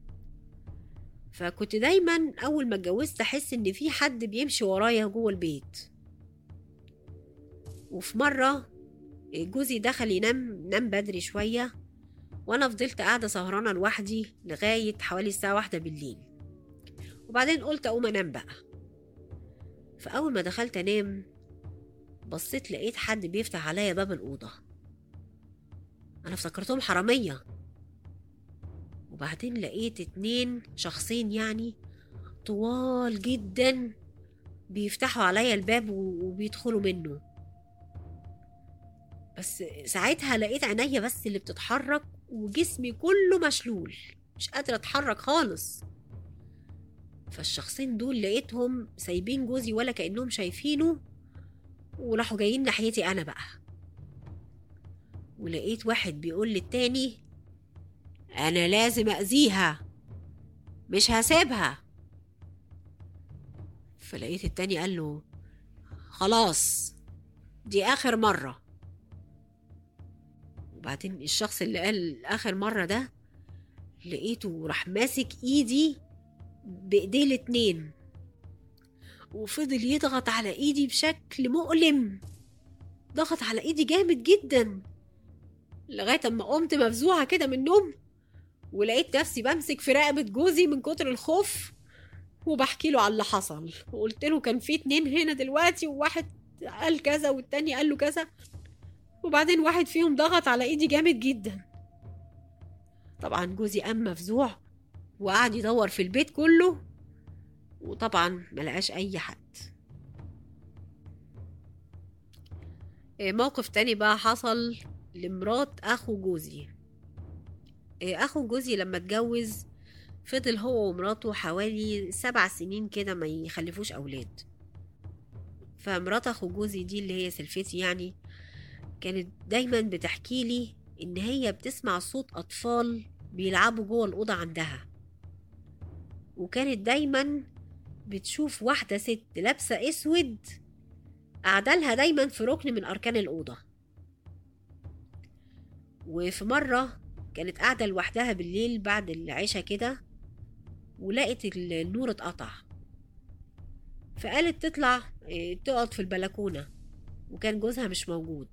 فكنت دايما أول ما اتجوزت أحس إن في حد بيمشي ورايا جوه البيت وفي مرة جوزي دخل ينام نام بدري شوية وأنا فضلت قاعدة سهرانة لوحدي لغاية حوالي الساعة واحدة بالليل وبعدين قلت أقوم أنام بقى فأول ما دخلت أنام بصيت لقيت حد بيفتح عليا باب الأوضة أنا افتكرتهم حرامية وبعدين لقيت اتنين شخصين يعني طوال جدا بيفتحوا عليا الباب وبيدخلوا منه بس ساعتها لقيت عينيا بس اللي بتتحرك وجسمي كله مشلول مش قادرة اتحرك خالص فالشخصين دول لقيتهم سايبين جوزي ولا كأنهم شايفينه وراحوا جايين ناحيتي أنا بقى ولقيت واحد بيقول للتاني أنا لازم أذيها مش هسيبها فلقيت التاني قال له خلاص دي آخر مرة وبعدين الشخص اللي قال آخر مرة ده لقيته راح ماسك إيدي بإيديه الاتنين وفضل يضغط على إيدي بشكل مؤلم ضغط على إيدي جامد جدا لغاية أما قمت مفزوعة كده من النوم ولقيت نفسي بمسك في رقبة جوزي من كتر الخوف وبحكي له على اللي حصل وقلت له كان في اتنين هنا دلوقتي وواحد قال كذا والتاني قال له كذا وبعدين واحد فيهم ضغط على ايدي جامد جدا طبعا جوزي قام مفزوع وقعد يدور في البيت كله وطبعا ملقاش اي حد موقف تاني بقى حصل لمرات اخو جوزي اخو جوزي لما اتجوز فضل هو ومراته حوالي سبع سنين كده ما يخلفوش اولاد فمرات اخو جوزي دي اللي هي سلفتي يعني كانت دايما بتحكي لي ان هي بتسمع صوت اطفال بيلعبوا جوه الاوضه عندها وكانت دايما بتشوف واحده ست لابسه اسود قاعده لها دايما في ركن من اركان الاوضه وفي مره كانت قاعده لوحدها بالليل بعد العشاء كده ولقت النور اتقطع فقالت تطلع تقعد في البلكونه وكان جوزها مش موجود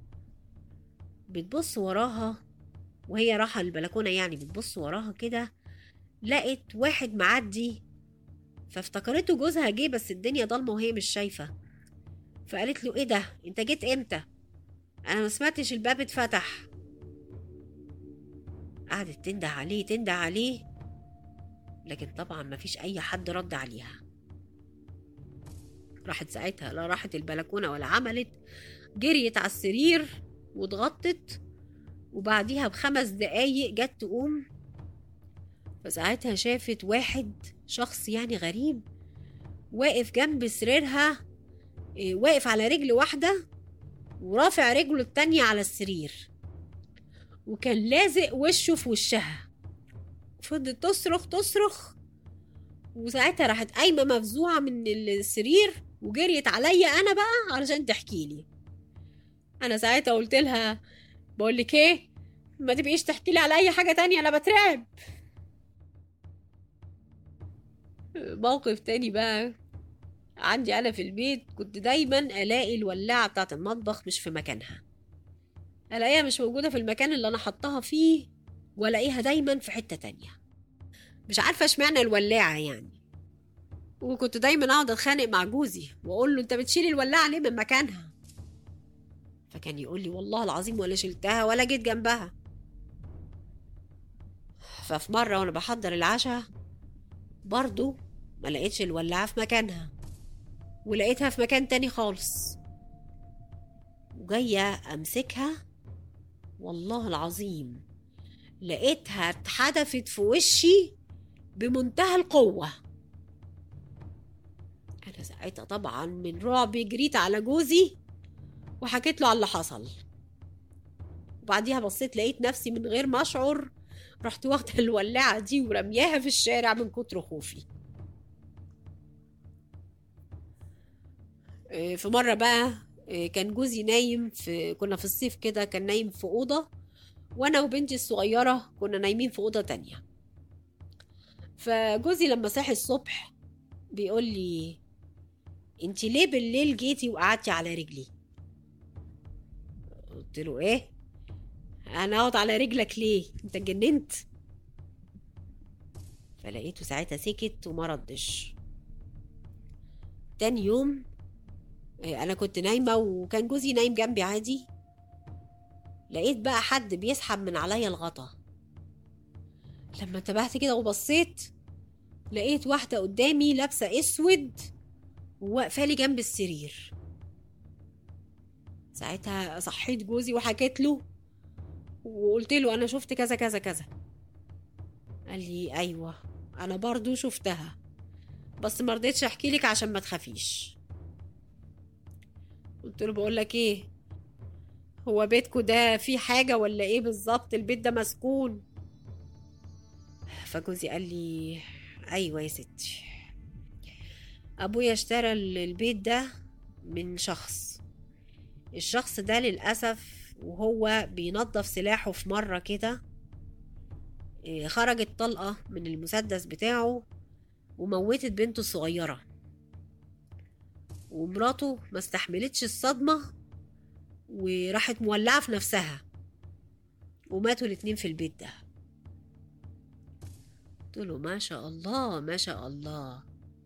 بتبص وراها وهي رايحة البلكونة يعني بتبص وراها كده لقت واحد معدي فافتكرته جوزها جه بس الدنيا ضلمة وهي مش شايفة فقالت له ايه ده انت جيت امتى انا ما سمعتش الباب اتفتح قعدت تنده عليه تنده عليه لكن طبعا ما فيش اي حد رد عليها راحت ساعتها لا راحت البلكونة ولا عملت جريت على السرير واتغطت وبعديها بخمس دقايق جت تقوم فساعتها شافت واحد شخص يعني غريب واقف جنب سريرها واقف على رجل واحدة ورافع رجله التانية على السرير وكان لازق وشه في وشها فضلت تصرخ تصرخ وساعتها راحت قايمة مفزوعة من السرير وجريت عليا أنا بقى علشان تحكي لي أنا ساعتها قلت لها بقول لك إيه ما تبقيش تحكي لي على أي حاجة تانية أنا بترعب موقف تاني بقى عندي أنا في البيت كنت دايما ألاقي الولاعة بتاعة المطبخ مش في مكانها الاقيها مش موجودة في المكان اللي انا حطاها فيه والاقيها دايما في حتة تانية مش عارفة اشمعنى الولاعة يعني وكنت دايما اقعد اتخانق مع جوزي واقول له انت بتشيل الولاعة ليه من مكانها فكان يقول لي والله العظيم ولا شلتها ولا جيت جنبها ففي مرة وانا بحضر العشاء برضو ما لقيتش الولاعة في مكانها ولقيتها في مكان تاني خالص وجاية أمسكها والله العظيم لقيتها اتحدفت في وشي بمنتهى القوة أنا ساعتها طبعا من رعبي جريت على جوزي وحكيت له على اللي حصل وبعديها بصيت لقيت نفسي من غير ما أشعر رحت واخدة الولاعة دي ورمياها في الشارع من كتر خوفي إيه، في مرة بقى إيه، كان جوزي نايم في كنا في الصيف كده كان نايم في أوضة وأنا وبنتي الصغيرة كنا نايمين في أوضة تانية فجوزي لما صحي الصبح بيقول لي انتي ليه بالليل جيتي وقعدتي على رجلي قلت له ايه انا اقعد على رجلك ليه انت اتجننت فلقيته ساعتها سكت وما ردش تاني يوم آه، انا كنت نايمه وكان جوزي نايم جنبي عادي لقيت بقى حد بيسحب من عليا الغطا لما انتبهت كده وبصيت لقيت واحده قدامي لابسه اسود وواقفه لي جنب السرير ساعتها صحيت جوزي وحكيت له وقلت له انا شفت كذا كذا كذا قال لي ايوه انا برضو شفتها بس ما رضيتش احكي لك عشان ما تخافيش قلت له بقول لك ايه هو بيتكو ده فيه حاجه ولا ايه بالظبط البيت ده مسكون فجوزي قال لي ايوه يا ستي ابويا اشترى ال- البيت ده من شخص الشخص ده للاسف وهو بينظف سلاحه في مره كده إيه، خرجت طلقه من المسدس بتاعه وموتت بنته الصغيره ومراته ما استحملتش الصدمه وراحت مولعه في نفسها وماتوا الاتنين في البيت ده قلت له ما شاء الله ما شاء الله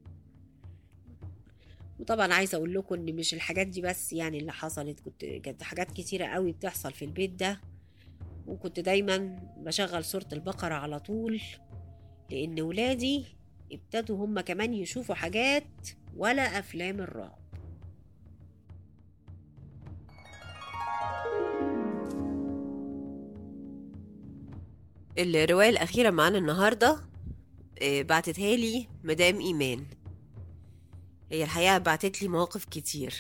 وطبعا عايزه اقول لكم ان مش الحاجات دي بس يعني اللي حصلت كنت كانت حاجات كتيره قوي بتحصل في البيت ده وكنت دايما بشغل سوره البقره على طول لان ولادي ابتدوا هم كمان يشوفوا حاجات ولا افلام الرعب الرواية الأخيرة معانا النهاردة آه، بعتتها لي مدام إيمان هي الحقيقة بعتت لي مواقف كتير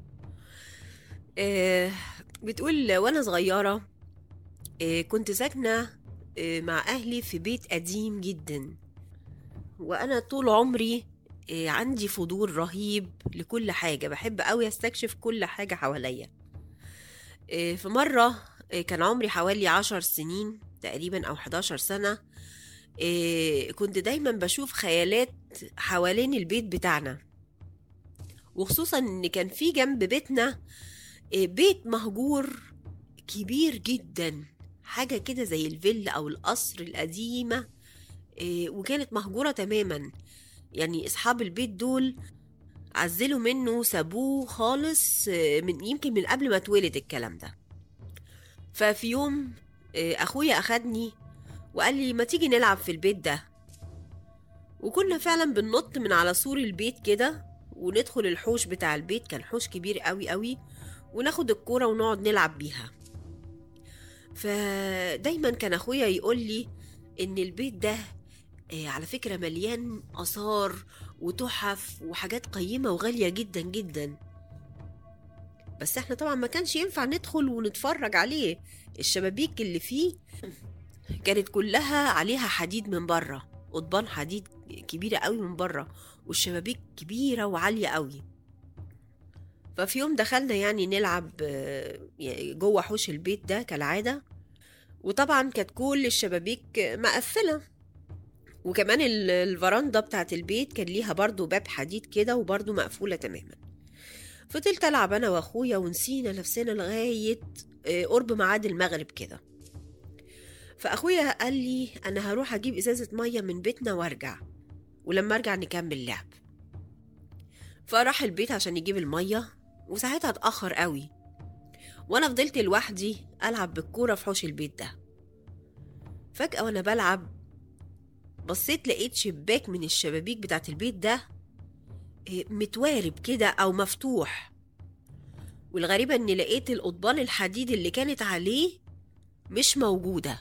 آه، بتقول وأنا صغيرة آه، كنت ساكنة آه، مع أهلي في بيت قديم جدا وأنا طول عمري آه، عندي فضول رهيب لكل حاجة بحب أوي أستكشف كل حاجة حواليا آه، في مرة آه، كان عمري حوالي عشر سنين تقريبا أو 11 سنة آه، كنت دايما بشوف خيالات حوالين البيت بتاعنا وخصوصا ان كان في جنب بيتنا آه، بيت مهجور كبير جدا حاجة كده زي الفيلا أو القصر القديمة آه، وكانت مهجورة تماما يعني أصحاب البيت دول عزلوا منه سابوه خالص آه، من يمكن من قبل ما اتولد الكلام ده ففي يوم آه، أخويا أخدني وقال لي ما تيجي نلعب في البيت ده وكنا فعلا بننط من على سور البيت كده وندخل الحوش بتاع البيت كان حوش كبير قوي قوي وناخد الكورة ونقعد نلعب بيها فدايما كان اخويا يقول لي ان البيت ده آه، على فكرة مليان آثار وتحف وحاجات قيمة وغالية جدا جدا بس احنا طبعا ما كانش ينفع ندخل ونتفرج عليه الشبابيك اللي فيه كانت كلها عليها حديد من بره قضبان حديد كبيرة قوي من بره والشبابيك كبيرة وعالية قوي ففي يوم دخلنا يعني نلعب آه، يعني جوه حوش البيت ده كالعادة وطبعا كانت كل الشبابيك مقفلة وكمان ال- الفرندا بتاعت البيت كان ليها برضو باب حديد كده وبرضو مقفولة تماما فضلت ألعب أنا وأخويا ونسينا نفسنا لغاية آه، قرب ميعاد المغرب كده فاخويا قال لي انا هروح اجيب ازازه ميه من بيتنا وارجع ولما ارجع نكمل لعب فراح البيت عشان يجيب الميه وساعتها اتاخر قوي وانا فضلت لوحدي العب بالكوره في حوش البيت ده فجاه وانا بلعب بصيت لقيت شباك من الشبابيك بتاعت البيت ده إيه، متوارب كده او مفتوح والغريبة اني لقيت القضبان الحديد اللي كانت عليه مش موجودة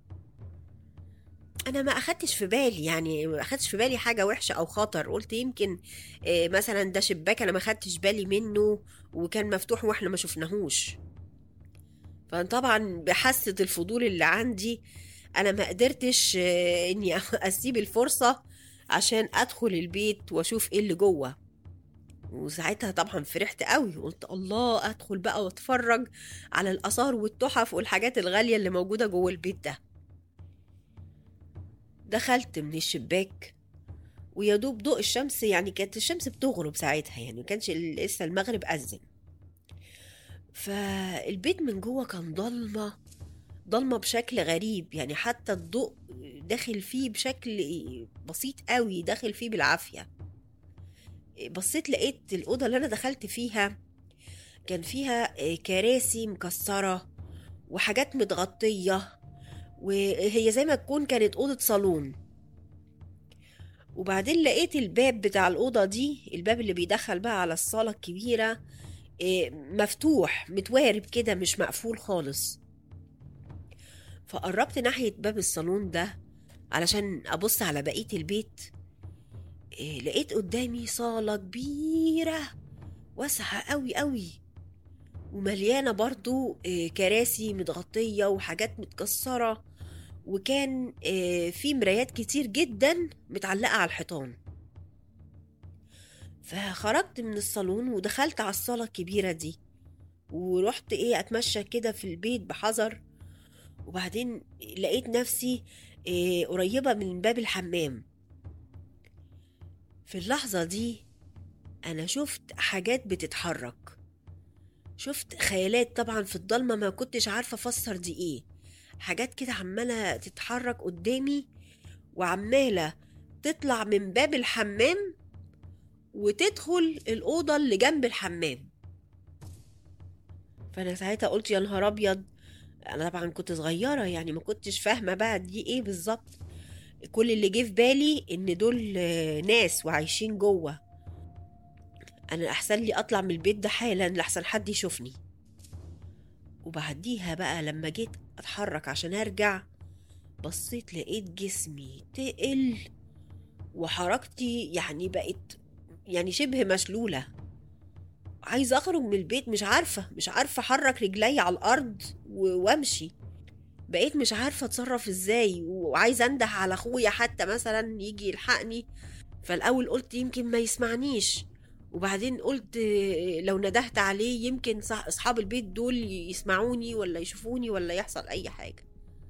انا ما اخدتش في بالي يعني ما اخدتش في بالي حاجة وحشة او خطر قلت يمكن إيه، مثلا ده شباك انا ما خدتش بالي منه وكان مفتوح واحنا ما شفناهوش فطبعا بحاسة الفضول اللي عندي انا ما قدرتش آه، اني اسيب الفرصة عشان ادخل البيت واشوف ايه اللي جوه وساعتها طبعا فرحت قوي قلت الله ادخل بقى واتفرج على الاثار والتحف والحاجات الغاليه اللي موجوده جوه البيت ده دخلت من الشباك ويا دوب ضوء الشمس يعني كانت الشمس بتغرب ساعتها يعني ما كانش لسه المغرب أذن فالبيت من جوه كان ضلمه ضلمه بشكل غريب يعني حتى الضوء داخل فيه بشكل بسيط قوي داخل فيه بالعافيه بصيت لقيت الأوضة اللي أنا دخلت فيها كان فيها كراسي مكسرة وحاجات متغطية وهي زي ما تكون كانت أوضة صالون وبعدين لقيت الباب بتاع الأوضة دي الباب اللي بيدخل بقى على الصالة الكبيرة إيه، مفتوح متوارب كده مش مقفول خالص فقربت ناحية باب الصالون ده علشان أبص على بقية البيت إيه، لقيت قدامي صالة كبيرة واسعة قوي قوي ومليانة برضو إيه، كراسي متغطية وحاجات متكسرة وكان إيه، في مرايات كتير جدا متعلقة على الحيطان فخرجت من الصالون ودخلت على الصالة الكبيرة دي ورحت ايه اتمشى كده في البيت بحذر وبعدين لقيت نفسي إيه قريبة من باب الحمام في اللحظة دي أنا شفت حاجات بتتحرك شفت خيالات طبعا في الضلمة ما كنتش عارفة أفسر دي إيه حاجات كده عمالة تتحرك قدامي وعمالة تطلع من باب الحمام وتدخل الأوضة اللي جنب الحمام فأنا ساعتها قلت يا نهار أبيض أنا طبعا كنت صغيرة يعني ما كنتش فاهمة بقى دي إيه بالظبط كل اللي جه في بالي ان دول آه، ناس وعايشين جوه انا احسن لي اطلع من البيت ده حالا لحسن حد يشوفني وبعديها بقى لما جيت اتحرك عشان ارجع بصيت لقيت جسمي تقل وحركتي يعني بقت يعني شبه مشلولة عايزة أخرج من البيت مش عارفة مش عارفة أحرك رجلي على الأرض و- وأمشي بقيت مش عارفة اتصرف ازاي وعايزة انده على اخويا حتى مثلا يجي يلحقني فالاول قلت يمكن ما يسمعنيش وبعدين قلت لو ندهت عليه يمكن صح- اصحاب البيت دول يسمعوني ولا يشوفوني ولا يحصل اي حاجة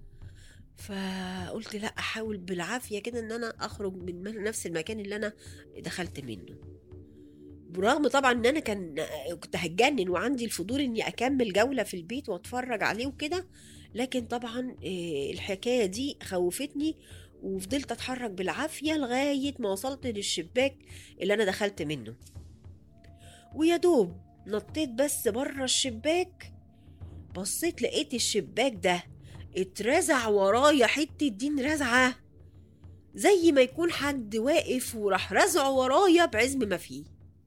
فقلت لا احاول بالعافية كده ان انا اخرج من نفس المكان اللي انا دخلت منه برغم طبعا ان انا كان كنت هتجنن وعندي الفضول اني اكمل جولة في البيت واتفرج عليه وكده لكن طبعا آه، الحكاية دي خوفتني وفضلت اتحرك بالعافية لغاية ما وصلت للشباك اللي انا دخلت منه ويا دوب نطيت بس بره الشباك بصيت لقيت الشباك ده اترزع ورايا حتة دين رزعة زي ما يكون حد واقف وراح رزعه ورايا بعزم ما فيه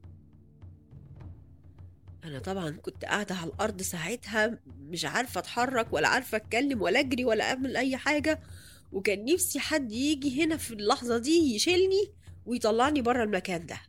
انا طبعا كنت قاعده على الارض ساعتها مش عارفه اتحرك ولا عارفه اتكلم ولا اجري ولا اعمل اي حاجه وكان نفسي حد يجي هنا في اللحظه دي يشيلني ويطلعني بره المكان ده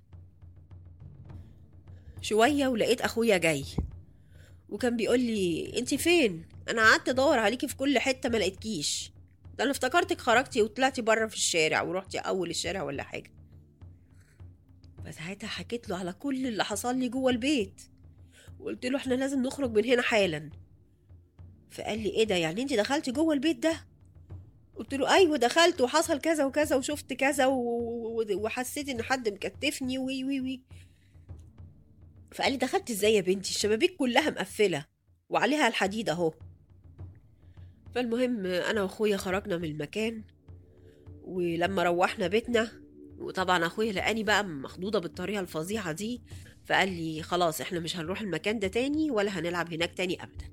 شويه ولقيت اخويا جاي وكان بيقول لي انت فين انا قعدت ادور عليكي في كل حته ما لقيتكيش ده انا افتكرتك خرجتي وطلعتي بره في الشارع ورحتي اول الشارع ولا حاجه فساعتها حكيت له على كل اللي حصل لي جوه البيت وقلت له احنا لازم نخرج من هنا حالا فقال لي ايه ده يعني انت دخلتي جوه البيت ده قلت له ايوه دخلت وحصل كذا وكذا وشفت كذا و... و- وحسيت ان حد مكتفني وي وي وي فقال لي دخلت ازاي يا بنتي الشبابيك كلها مقفله وعليها الحديد اهو فالمهم انا واخويا خرجنا من المكان ولما روحنا بيتنا وطبعا اخويا لقاني بقى مخضوضه بالطريقه الفظيعه دي فقال لي خلاص احنا مش هنروح المكان ده تاني ولا هنلعب هناك تاني ابدا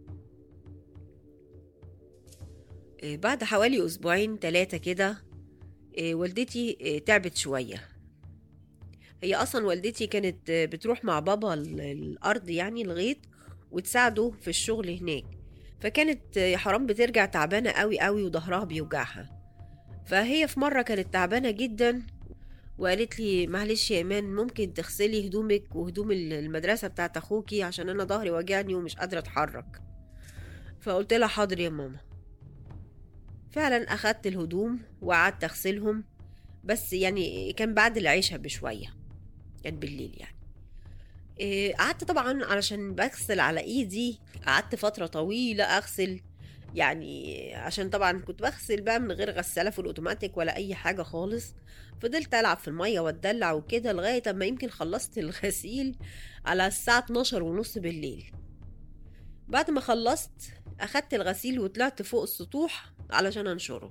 إيه، بعد حوالي اسبوعين ثلاثه كده إيه، والدتي إيه، تعبت شويه هي اصلا والدتي كانت بتروح مع بابا ال- الارض يعني الغيط وتساعده في الشغل هناك فكانت يا حرام بترجع تعبانه قوي قوي وظهرها بيوجعها فهي في مره كانت تعبانه جدا وقالت لي معلش يا ايمان ممكن تغسلي هدومك وهدوم ال- المدرسه بتاعت اخوكي عشان انا ظهري واجعني ومش قادره اتحرك فقلت لها حاضر يا ماما فعلا اخدت الهدوم وقعدت اغسلهم بس يعني كان بعد العشاء بشويه كان بالليل يعني إيه، قعدت طبعا علشان بغسل على ايدي قعدت فترة طويلة اغسل يعني عشان طبعا كنت بغسل بقى من غير غسالة في الاوتوماتيك ولا اي حاجة خالص فضلت العب في المية واتدلع وكده لغاية اما يمكن خلصت الغسيل على الساعة 12 ونص بالليل بعد ما خلصت اخدت الغسيل وطلعت فوق السطوح علشان انشره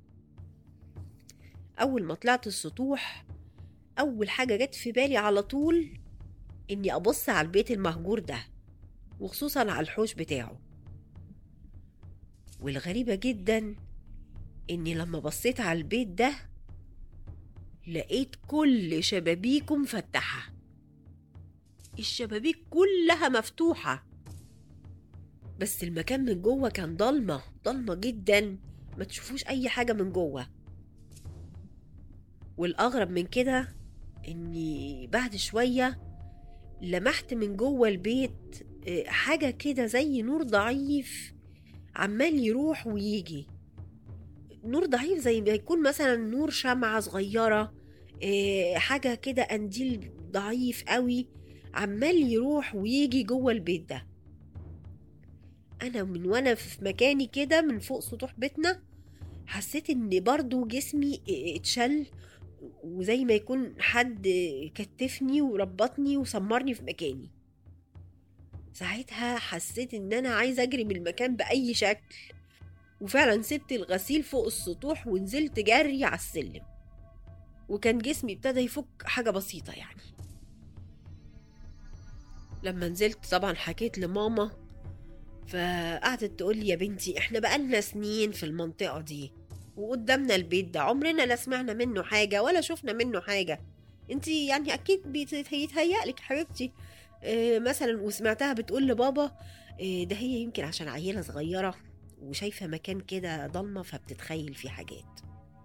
اول ما طلعت السطوح اول حاجة جت في بالي على طول اني ابص على البيت المهجور ده وخصوصا على الحوش بتاعه والغريبة جدا اني لما بصيت على البيت ده لقيت كل شبابيكه مفتحة الشبابيك كلها مفتوحة بس المكان من جوه كان ضلمة ضلمة جدا ما تشوفوش اي حاجة من جوه والاغرب من كده اني بعد شويه لمحت من جوه البيت آه، حاجة كده زي نور ضعيف عمال يروح ويجي نور ضعيف زي ما يكون مثلا نور شمعة صغيرة آه، حاجة كده قنديل ضعيف قوي عمال يروح ويجي جوه البيت ده أنا من وأنا في مكاني كده من فوق سطوح بيتنا حسيت إن برضو جسمي آه، اتشل وزي ما يكون حد كتفني وربطني وسمرني في مكاني ساعتها حسيت ان انا عايزه اجري من المكان باي شكل وفعلا سبت الغسيل فوق السطوح ونزلت جري على السلم وكان جسمي ابتدى يفك حاجه بسيطه يعني لما نزلت طبعا حكيت لماما فقعدت تقول لي يا بنتي احنا بقالنا سنين في المنطقه دي وقدامنا البيت ده عمرنا لا سمعنا منه حاجة ولا شفنا منه حاجة انتي يعني اكيد بيتهيألك حبيبتي اه مثلا وسمعتها بتقول لبابا اه ده هي يمكن عشان عيلة صغيرة وشايفة مكان كده ضلمة فبتتخيل فيه حاجات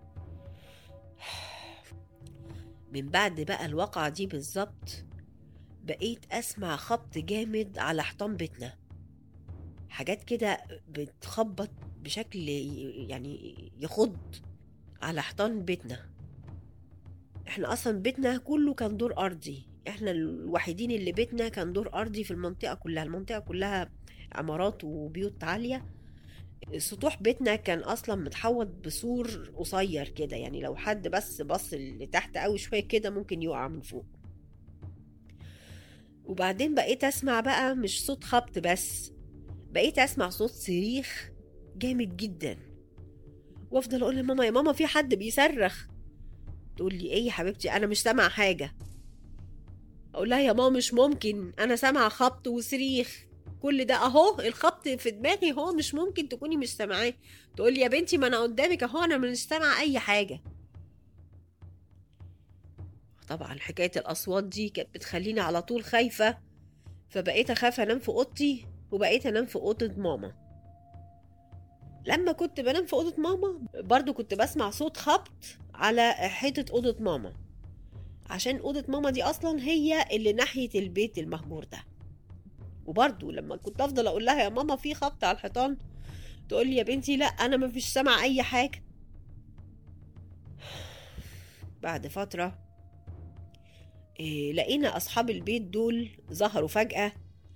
من بعد بقى الواقعة دي بالظبط بقيت أسمع خبط جامد على حيطان بيتنا حاجات كده بتخبط بشكل ي- يعني يخض على حيطان بيتنا احنا اصلا بيتنا كله كان دور ارضي احنا الوحيدين اللي بيتنا كان دور ارضي في المنطقه كلها المنطقه كلها عمارات وبيوت عاليه سطوح بيتنا كان اصلا متحوط بسور قصير كده يعني لو حد بس بص لتحت قوي شويه كده ممكن يقع من فوق وبعدين بقيت اسمع بقى مش صوت خبط بس بقيت اسمع صوت صريخ جامد جدا وافضل اقول لماما يا ماما في حد بيصرخ تقول لي ايه يا حبيبتي انا مش سامعه حاجه اقول لها يا ماما مش ممكن انا سامعه خبط وصريخ كل ده اهو الخبط في دماغي هو مش ممكن تكوني مش سامعاه تقول لي يا بنتي ما انا قدامك اهو انا مش سامعه اي حاجه طبعا حكايه الاصوات دي كانت بتخليني على طول خايفه فبقيت اخاف انام في اوضتي وبقيت انام في اوضه ماما لما كنت بنام في اوضه ماما برضو كنت بسمع صوت خبط على حيطه اوضه ماما عشان اوضه ماما دي اصلا هي اللي ناحيه البيت المهجور ده وبرضو لما كنت افضل اقول لها يا ماما في خبط على الحيطان تقول لي يا بنتي لا انا ما فيش سامعه اي حاجه بعد فتره إيه لقينا اصحاب البيت دول ظهروا فجاه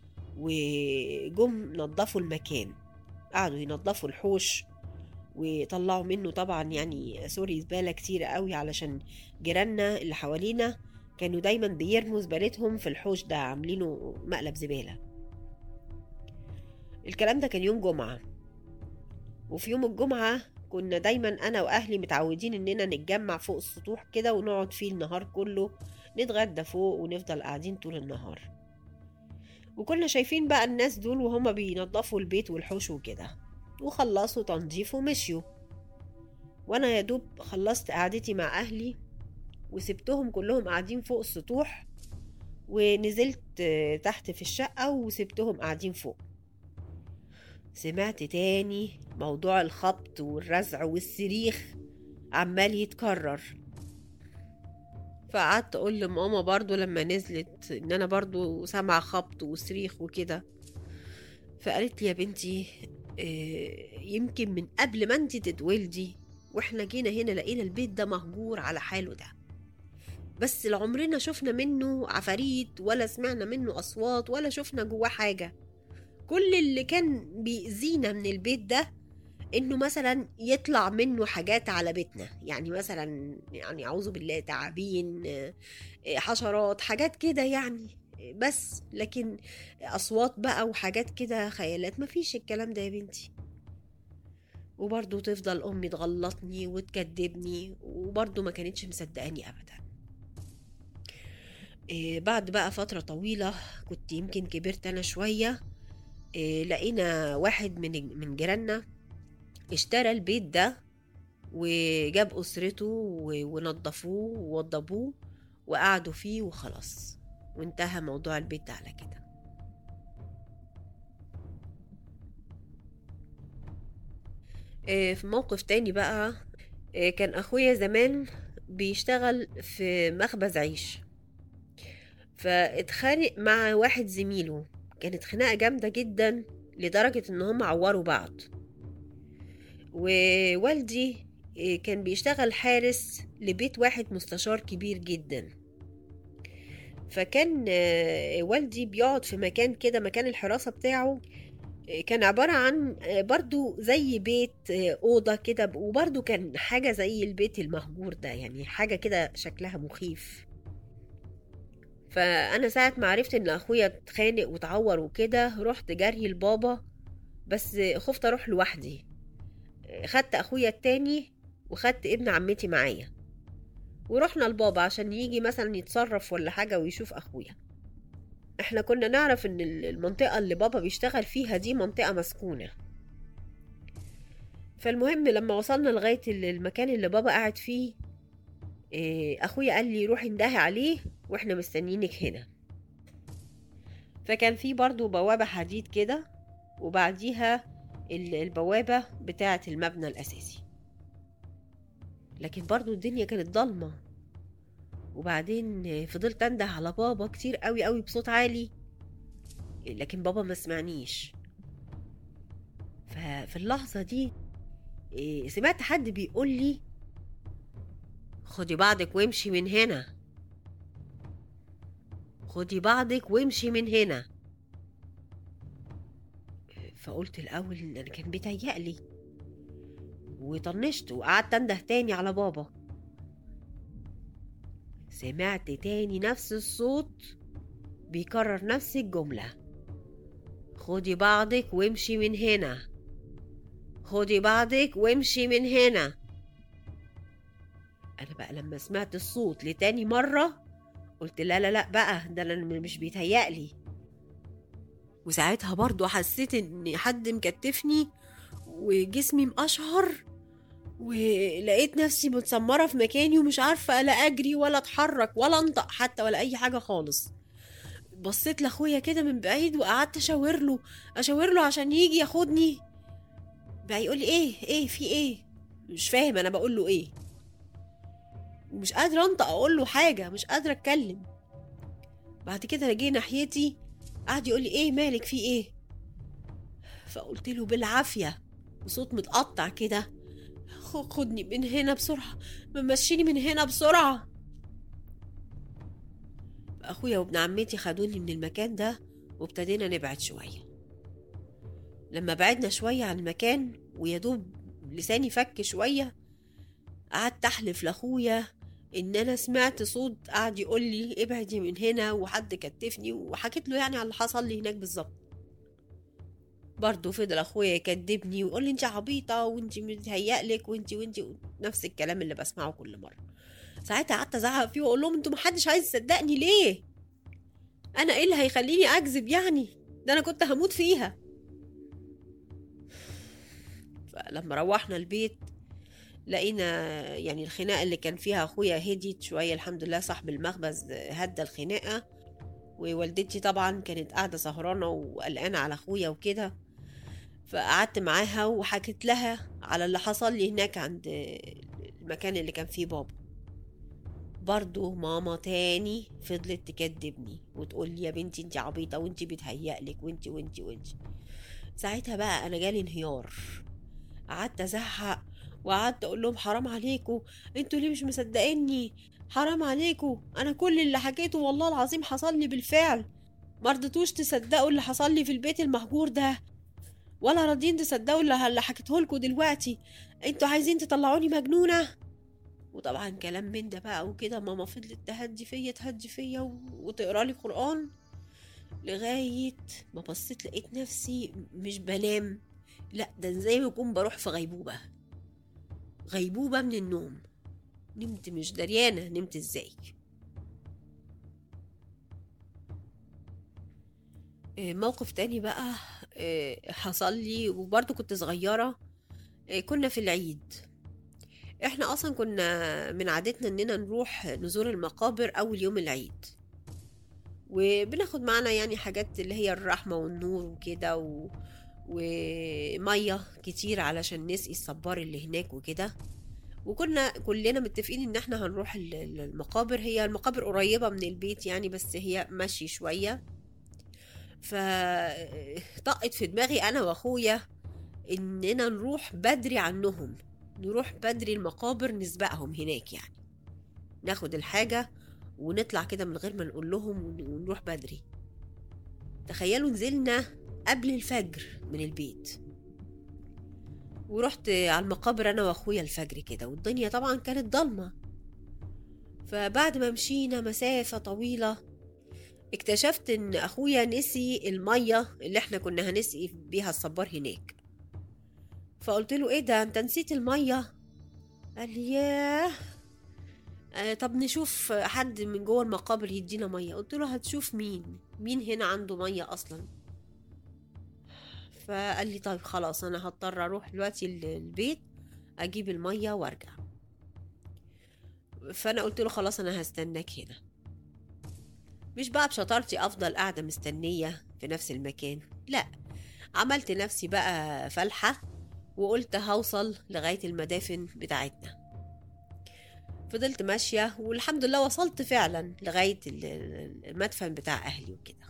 وجم نظفوا المكان قعدوا ينظفوا الحوش وطلعوا منه طبعا يعني سوري زبالة كتير قوي علشان جيراننا اللي حوالينا كانوا دايما بيرموا زبالتهم في الحوش ده عاملينه مقلب زبالة الكلام ده كان يوم جمعة وفي يوم الجمعة كنا دايما أنا وأهلي متعودين إننا نتجمع فوق السطوح كده ونقعد فيه النهار كله نتغدى فوق ونفضل قاعدين طول النهار وكنا شايفين بقى الناس دول وهما بينضفوا البيت والحوش وكده وخلصوا تنظيف ومشيوا وانا يا دوب خلصت قعدتي مع اهلي وسبتهم كلهم قاعدين فوق السطوح ونزلت آه، تحت في الشقة وسبتهم قاعدين فوق سمعت تاني موضوع الخبط والرزع والصريخ عمال يتكرر فقعدت اقول لماما برضو لما نزلت ان انا برضو سامعه خبط وصريخ وكده فقالت لي يا بنتي آه، يمكن من قبل ما انت تتولدي واحنا جينا هنا لقينا البيت ده مهجور على حاله ده بس لعمرنا شفنا منه عفاريت ولا سمعنا منه اصوات ولا شفنا جواه حاجه كل اللي كان بيأذينا من البيت ده انه مثلا يطلع منه حاجات على بيتنا يعني مثلا يعني اعوذ بالله تعابين آه، حشرات حاجات كده يعني بس لكن اصوات بقى وحاجات كده خيالات مفيش الكلام ده يا بنتي وبرضه تفضل امي تغلطني وتكدبني وبرضه ما كانتش مصدقاني ابدا إيه بعد بقى فترة طويلة كنت يمكن كبرت أنا شوية إيه لقينا واحد من من جيراننا اشترى البيت ده وجاب أسرته و- ونضفوه ووضبوه وقعدوا فيه وخلاص وانتهى موضوع البيت ده على كده إيه، في موقف تاني بقى إيه، كان أخويا زمان بيشتغل في مخبز عيش فاتخانق مع واحد زميله كانت خناقة جامدة جدا لدرجة ان هم عوروا بعض ووالدي إيه، كان بيشتغل حارس لبيت واحد مستشار كبير جدا فكان آه، والدي بيقعد في مكان كده مكان الحراسة بتاعه آه، كان عبارة عن آه، برضو زي بيت آه، أوضة كده وبرضو كان حاجة زي البيت المهجور ده يعني حاجة كده شكلها مخيف فأنا ساعة ما عرفت إن أخويا اتخانق واتعور وكده رحت جري لبابا بس خفت أروح لوحدي خدت أخويا التاني وخدت ابن عمتي معايا ورحنا لبابا عشان يجي مثلا يتصرف ولا حاجة ويشوف أخويا احنا كنا نعرف ان ال- المنطقة اللي بابا بيشتغل فيها دي منطقة مسكونة فالمهم لما وصلنا لغاية ال- المكان اللي بابا قاعد فيه إيه، اخويا قال لي روحي اندهي عليه واحنا مستنيينك هنا فكان في برضو بوابة حديد كده وبعديها ال- البوابة بتاعة المبنى الأساسي لكن برضو الدنيا كانت ضلمة وبعدين فضلت انده على بابا كتير قوي قوي بصوت عالي لكن بابا ما سمعنيش ففي اللحظة دي إيه، سمعت حد بيقول لي خدي بعضك وامشي من هنا خدي بعضك وامشي من هنا فقلت الأول إن أنا كان بيتهيألي وطنشت وقعدت انده تاني على بابا سمعت تاني نفس الصوت بيكرر نفس الجملة خدي بعضك وامشي من هنا خدي بعضك وامشي من هنا انا بقى لما سمعت الصوت لتاني مرة قلت لا لا لا بقى ده انا مش بيتهيألي وساعتها برضو حسيت ان حد مكتفني وجسمي مقشعر ولقيت نفسي متسمرة في مكاني ومش عارفة لا أجري ولا أتحرك ولا أنطق حتى ولا أي حاجة خالص بصيت لأخويا كده من بعيد وقعدت أشاور له أشاور له عشان يجي ياخدني بقى يقول لي إيه إيه في إيه مش فاهم أنا بقول له إيه ومش قادرة أنطق أقول له حاجة مش قادرة أتكلم بعد كده جه ناحيتي قعد يقول لي إيه مالك في إيه فقلت له بالعافية بصوت متقطع كده خ- خدني من هنا بسرعة مشيني من هنا بسرعة أخويا وابن عمتي خدوني من المكان ده وابتدينا نبعد شوية لما بعدنا شوية عن المكان ويدوب لساني فك شوية قعدت أحلف لأخويا إن أنا سمعت صوت قعد يقول لي ابعدي من هنا وحد كتفني وحكيت له يعني على اللي حصل لي هناك بالظبط برضه فضل اخويا يكدبني ويقول لي انت عبيطه وانت متهيألك وانت وانت نفس الكلام اللي بسمعه كل مره ساعتها قعدت ازعق فيه واقول لهم انتوا محدش عايز يصدقني ليه انا ايه اللي هيخليني اكذب يعني ده انا كنت هموت فيها فلما روحنا البيت لقينا يعني الخناقه اللي كان فيها اخويا هديت شويه الحمد لله صاحب المخبز هدى الخناقه ووالدتي طبعا كانت قاعده سهرانه وقلقانه على اخويا وكده فقعدت معاها وحكيت لها على اللي حصل لي هناك عند المكان اللي كان فيه بابا برضه ماما تاني فضلت تكدبني وتقول لي يا بنتي انت عبيطه وانت بيتهيألك وانت وانت وانت ساعتها بقى انا جالي انهيار قعدت ازعق وقعدت اقول لهم حرام عليكم انتوا ليه مش مصدقيني حرام عليكم انا كل اللي حكيته والله العظيم حصل لي بالفعل مرضتوش تصدقوا اللي حصل لي في البيت المهجور ده ولا راضيين تصدقوا اللي اللي حكيته لكم دلوقتي انتوا عايزين تطلعوني مجنونه وطبعا كلام من ده بقى وكده ماما فضلت تهدي فيا تهدي فيا و- وتقرا لي قران لغايه ما بصيت لقيت نفسي مش بنام لا ده زي ما يكون بروح في غيبوبه غيبوبه من النوم نمت مش دريانه نمت ازاي آه، موقف تاني بقى آه، حصل لي وبرضه كنت صغيرة آه، كنا في العيد احنا اصلا كنا من عادتنا اننا نروح نزور المقابر اول يوم العيد وبناخد معنا يعني حاجات اللي هي الرحمة والنور وكده و... ومية كتير علشان نسقي الصبار اللي هناك وكده وكنا كلنا متفقين ان احنا هنروح ال- ال- المقابر هي المقابر قريبة من البيت يعني بس هي مشي شوية فطقت في دماغي انا واخويا اننا نروح بدري عنهم نروح بدري المقابر نسبقهم هناك يعني ناخد الحاجة ونطلع كده من غير ما نقول لهم ون- ونروح بدري تخيلوا نزلنا قبل الفجر من البيت ورحت على المقابر انا واخويا الفجر كده والدنيا طبعا كانت ضلمة فبعد ما مشينا مسافة طويلة اكتشفت ان اخويا نسي المية اللي احنا كنا هنسقي بيها الصبار هناك فقلت له ايه ده انت نسيت المية قال لي ياه آه طب نشوف حد من جوه المقابر يدينا مية قلت له هتشوف مين مين هنا عنده مية اصلا فقال لي طيب خلاص انا هضطر اروح دلوقتي ال- البيت اجيب المية وارجع فانا قلت له خلاص انا هستناك هنا مش بقى بشطارتي افضل قاعدة مستنية في نفس المكان لا عملت نفسي بقى فلحة وقلت هوصل لغاية المدافن بتاعتنا فضلت ماشية والحمد لله وصلت فعلا لغاية ال- ال- المدفن بتاع أهلي وكده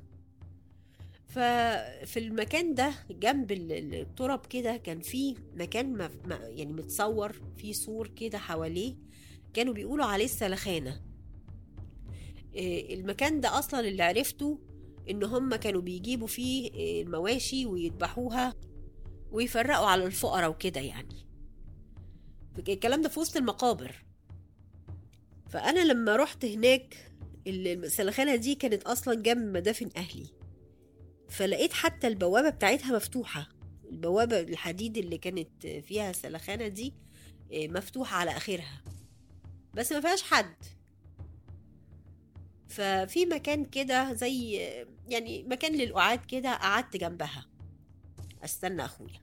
ففي المكان ده جنب ال- ال- التراب كده كان في مكان مف... م- يعني متصور فيه سور كده حواليه كانوا بيقولوا عليه السلخانة إيه، المكان ده أصلا اللي عرفته إن هم كانوا بيجيبوا فيه إيه، المواشي ويذبحوها ويفرقوا على الفقراء وكده يعني الكلام ده في وسط المقابر فأنا لما رحت هناك ال- السلخانة دي كانت أصلا جنب مدافن أهلي فلقيت حتى البوابة بتاعتها مفتوحة البوابة الحديد اللي كانت فيها السلخانة دي إيه، مفتوحة على آخرها بس ما فيهاش حد ففي مكان كده زي يعني مكان للقعاد كده قعدت جنبها استنى اخويا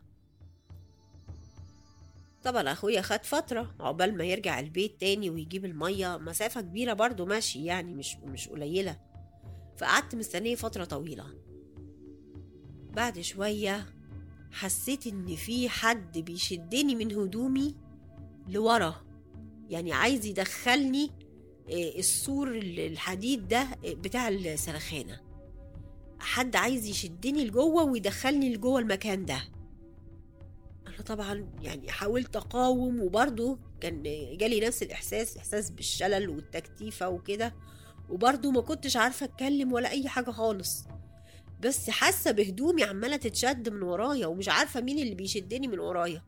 طبعا اخويا خد فترة عقبال ما يرجع البيت تاني ويجيب المية مسافة كبيرة برضو ماشي يعني مش مش قليلة فقعدت مستنية فترة طويلة بعد شوية حسيت ان في حد بيشدني من هدومي لورا يعني عايز يدخلني آه، السور ال- الحديد ده آه، بتاع السلخانة حد عايز يشدني لجوه ويدخلني لجوه المكان ده انا طبعا يعني حاولت اقاوم وبرضه كان جالي نفس الاحساس احساس بالشلل والتكتيفه وكده وبرضه ما كنتش عارفه اتكلم ولا اي حاجه خالص بس حاسه بهدومي عماله تتشد من ورايا ومش عارفه مين اللي بيشدني من ورايا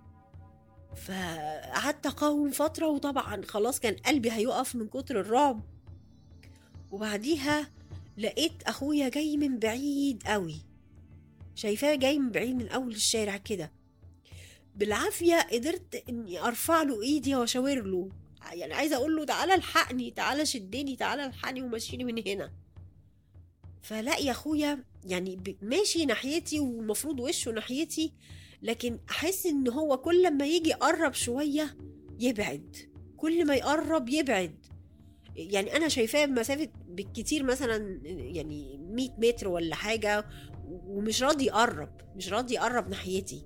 فقعدت اقاوم فتره وطبعا خلاص كان قلبي هيقف من كتر الرعب وبعديها لقيت اخويا جاي من بعيد قوي شايفاه جاي من بعيد من اول الشارع كده بالعافيه قدرت اني ارفع له ايدي واشاور له يعني عايزه اقول له تعالى الحقني تعالى شدني تعالى الحقني ومشيني من هنا فلا يا اخويا يعني ب- ماشي ناحيتي والمفروض وشه ناحيتي لكن احس ان هو كل ما يجي يقرب شويه يبعد كل ما يقرب يبعد يعني انا شايفاه بمسافه بالكتير مثلا يعني 100 متر ولا حاجه ومش راضي يقرب مش راضي يقرب ناحيتي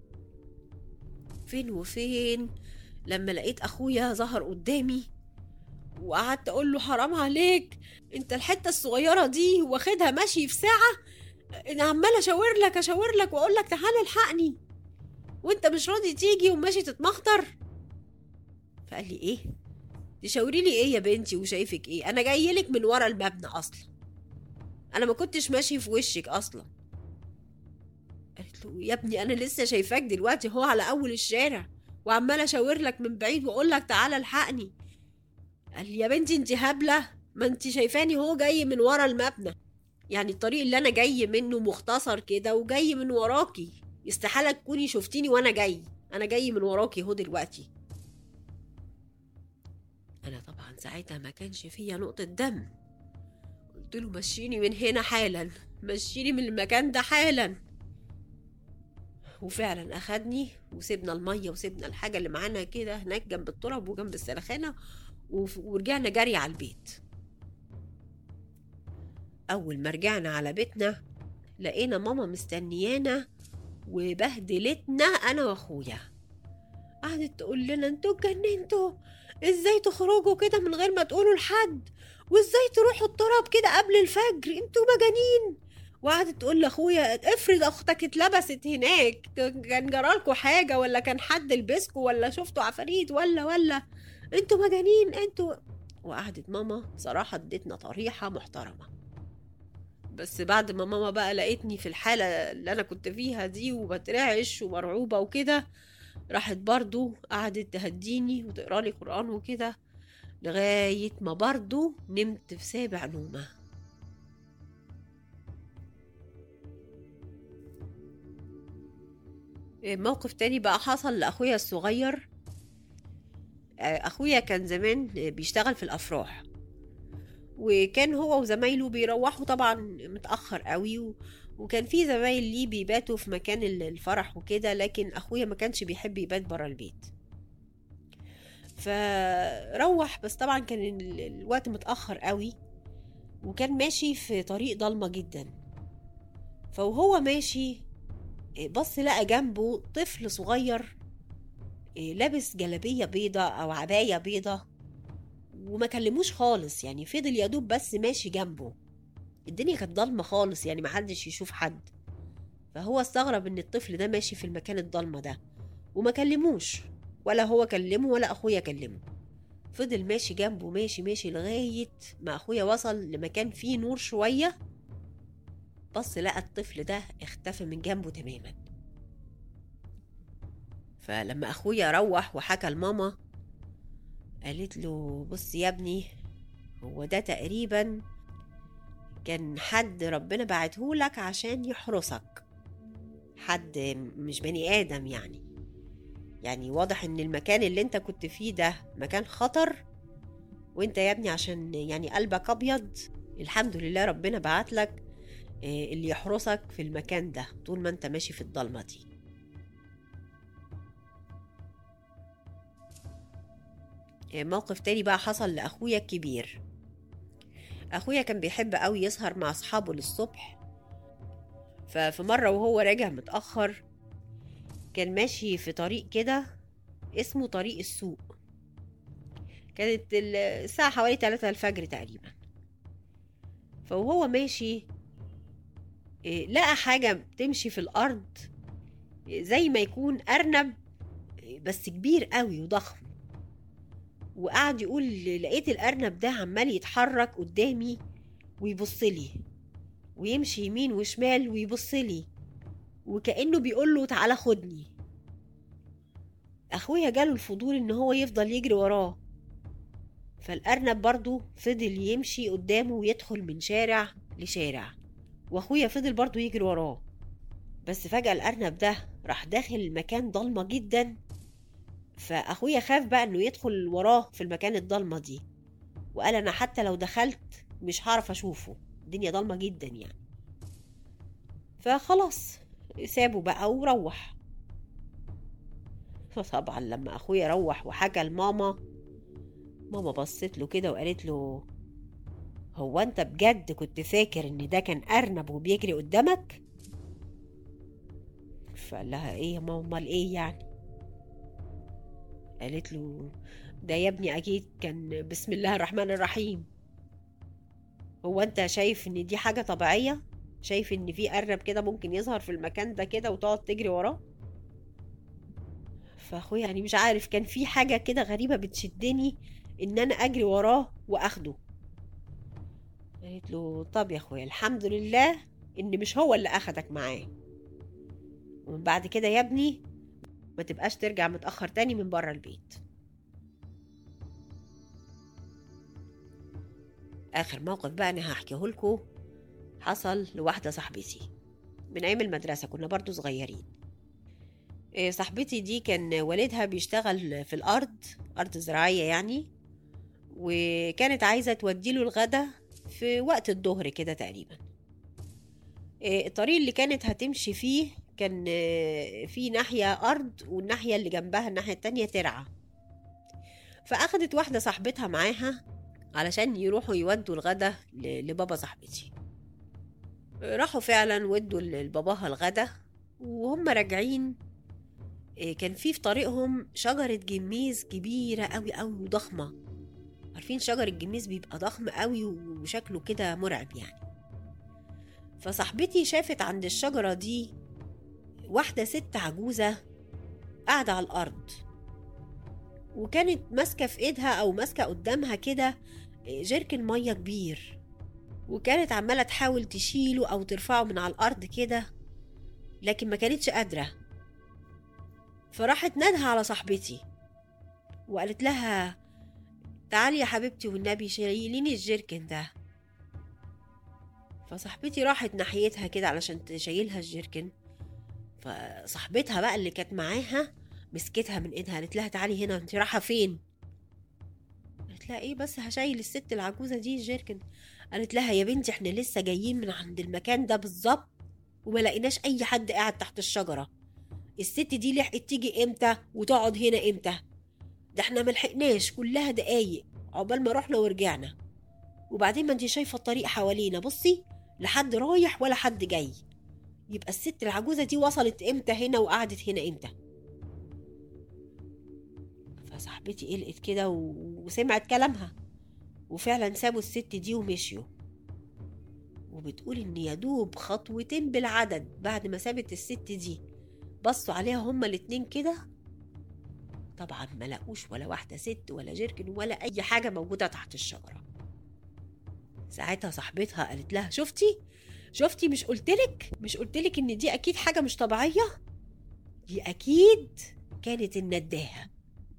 فين وفين لما لقيت اخويا ظهر قدامي وقعدت اقول له حرام عليك انت الحته الصغيره دي واخدها ماشي في ساعه انا عمال اشاور لك اشاور لك واقول لك تعالى الحقني وانت مش راضي تيجي وماشي تتمخطر فقال لي ايه تشاوري لي ايه يا بنتي وشايفك ايه انا جاي لك من ورا المبنى اصلا انا ما كنتش ماشي في وشك اصلا قالت له يا ابني انا لسه شايفاك دلوقتي هو على اول الشارع وعمال اشاور لك من بعيد واقول لك تعالى الحقني قال لي يا بنتي انت هبله ما انت شايفاني هو جاي من ورا المبنى يعني الطريق اللي انا جاي منه مختصر كده وجاي من وراكي استحاله تكوني شفتيني وانا جاي انا جاي من وراكي اهو دلوقتي انا طبعا ساعتها ما كانش فيا نقطه دم قلت له مشيني من هنا حالا مشيني من المكان ده حالا وفعلا اخدني وسيبنا الميه وسيبنا الحاجه اللي معانا كده هناك جنب التراب وجنب السلخانه وف- ورجعنا جري على البيت اول ما رجعنا على بيتنا لقينا ماما مستنيانا وبهدلتنا انا واخويا قعدت تقول لنا انتوا اتجننتوا ازاي تخرجوا كده من غير ما تقولوا لحد وازاي تروحوا التراب كده قبل الفجر انتوا مجانين وقعدت تقول لاخويا افرض اختك اتلبست هناك كان جرالكوا حاجه ولا كان حد لبسكوا ولا شفتوا عفاريت ولا ولا انتوا مجانين انتوا وقعدت ماما صراحه ادتنا طريحه محترمه بس بعد ما ماما بقى لقيتني في الحالة اللي أنا كنت فيها دي وبترعش ومرعوبة وكده راحت برضو قعدت تهديني وتقرالي قرآن وكده لغاية ما برضو نمت في سابع نومة موقف تاني بقى حصل لأخويا الصغير أخويا كان زمان بيشتغل في الأفراح وكان هو وزمايله بيروحوا طبعا متأخر قوي و... وكان في زمايل ليه بيباتوا في مكان ال- الفرح وكده لكن اخويا ما كانش بيحب يبات برا البيت فروح بس طبعا كان ال- الوقت متأخر قوي وكان ماشي في طريق ضلمة جدا فوهو ماشي بص لقى جنبه طفل صغير لابس جلابية بيضة أو عباية بيضة وما كلموش خالص يعني فضل يا دوب بس ماشي جنبه الدنيا كانت ضلمة خالص يعني محدش يشوف حد فهو استغرب ان الطفل ده ماشي في المكان الضلمة ده وما كلموش ولا هو كلمه ولا اخويا كلمه فضل ماشي جنبه ماشي ماشي لغاية ما اخويا وصل لمكان فيه نور شوية بص لقى الطفل ده اختفى من جنبه تماما فلما اخويا روح وحكى لماما قالت له بص يا ابني هو ده تقريبا كان حد ربنا بعتهولك عشان يحرسك حد مش بني آدم يعني يعني واضح ان المكان اللي انت كنت فيه ده مكان خطر وانت يا ابني عشان يعني قلبك ابيض الحمد لله ربنا بعتلك آه، اللي يحرسك في المكان ده طول ما انت ماشي في الضلمة دي آه، موقف تاني بقى حصل لأخويا الكبير أخويا كان بيحب قوي يسهر مع أصحابه للصبح ففي مرة وهو راجع متأخر كان ماشي في طريق كده اسمه طريق السوق كانت ال- الساعة حوالي 3 الفجر تقريبا فوهو ماشي إيه، لقى حاجة بتمشي في الأرض إيه، زي ما يكون أرنب إيه، بس كبير قوي وضخم وقعد يقول لقيت الأرنب ده عمال يتحرك قدامي ويبص لي ويمشي يمين وشمال ويبص لي وكأنه بيقول له تعالى خدني أخويا جاله الفضول إن هو يفضل يجري وراه فالأرنب برضو فضل يمشي قدامه ويدخل من شارع لشارع وأخويا فضل برضو يجري وراه بس فجأة الأرنب ده راح داخل المكان ضلمة جدا فأخويا خاف بقى إنه يدخل وراه في المكان الضلمة دي وقال أنا حتى لو دخلت مش هعرف أشوفه الدنيا ضلمة جدا يعني فخلاص سابه بقى وروح فطبعا لما أخويا روح وحكى لماما ماما بصت له كده وقالت له هو انت بجد كنت فاكر ان ده كان ارنب وبيجري قدامك فقال لها ايه يا ماما امال ايه يعني قالت له ده يا ابني اكيد كان بسم الله الرحمن الرحيم هو انت شايف ان دي حاجة طبيعية شايف ان في ارنب كده ممكن يظهر في المكان ده كده وتقعد تجري وراه فاخويا يعني مش عارف كان في حاجة كده غريبة بتشدني ان انا اجري وراه واخده قالت له طب يا اخويا الحمد لله ان مش هو اللي اخدك معاه ومن بعد كده يا ابني ما تبقاش ترجع متأخر تاني من بره البيت آخر موقف بقى أنا هحكيه لكم حصل لواحدة صاحبتي من أيام المدرسة كنا برضو صغيرين إيه، صاحبتي دي كان والدها بيشتغل في الأرض أرض زراعية يعني وكانت عايزة توديله الغدا في وقت الظهر كده تقريبا إيه، الطريق اللي كانت هتمشي فيه كان آه، في ناحية أرض والناحية اللي جنبها الناحية التانية ترعة فأخدت واحدة صاحبتها معاها علشان يروحوا يودوا الغدا ل- لبابا صاحبتي راحوا فعلا ودوا ل- لباباها الغدا وهم راجعين إيه، كان في في طريقهم شجرة جميز كبيرة قوي قوي وضخمة عارفين شجر الجميز بيبقى ضخم قوي وشكله كده مرعب يعني فصاحبتي شافت عند الشجرة دي واحدة ست عجوزة قاعدة على الأرض وكانت ماسكة في إيدها أو ماسكة قدامها كده جيركن مية كبير وكانت عمالة تحاول تشيله أو ترفعه من على الأرض كده لكن ما كانتش قادرة فراحت نادها على صاحبتي وقالت لها تعالي يا حبيبتي والنبي شيليني الجيركن ده فصاحبتي راحت ناحيتها كده علشان تشيلها الجيركن فصاحبتها بقى اللي كانت معاها مسكتها من ايدها قالت لها تعالي هنا انت رايحه فين قالت لها ايه بس هشيل الست العجوزه دي الجيركن قالت لها يا بنتي احنا لسه جايين من عند المكان ده بالظبط وما لقيناش اي حد قاعد تحت الشجره الست دي لحقت تيجي امتى وتقعد هنا امتى ده احنا ملحقناش كلها دقايق عقبال ما رحنا ورجعنا وبعدين ما انت شايفه الطريق حوالينا بصي لحد رايح ولا حد جاي يبقى الست العجوزة دي وصلت امتى هنا وقعدت هنا امتى فصاحبتي قلقت كده و- وسمعت كلامها وفعلا سابوا الست دي ومشيوا وبتقول ان يدوب خطوتين بالعدد بعد ما سابت الست دي بصوا عليها هما الاتنين كده طبعا ما لقوش ولا واحدة ست ولا جيركن ولا أي حاجة موجودة تحت الشجرة ساعتها صاحبتها قالت لها شفتي شفتي مش قلتلك مش قلتلك ان دي اكيد حاجة مش طبيعية دي اكيد كانت النداهة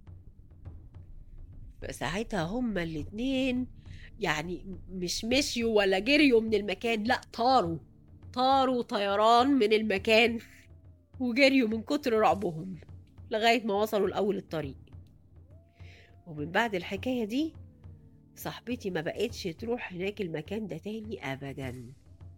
فساعتها هما الاتنين يعني مش مشيوا ولا جريوا من المكان لا طاروا طاروا طيران من المكان وجريوا من كتر رعبهم لغاية ما وصلوا لأول الطريق ومن بعد الحكاية دي صاحبتي ما بقتش تروح هناك المكان ده تاني أبداً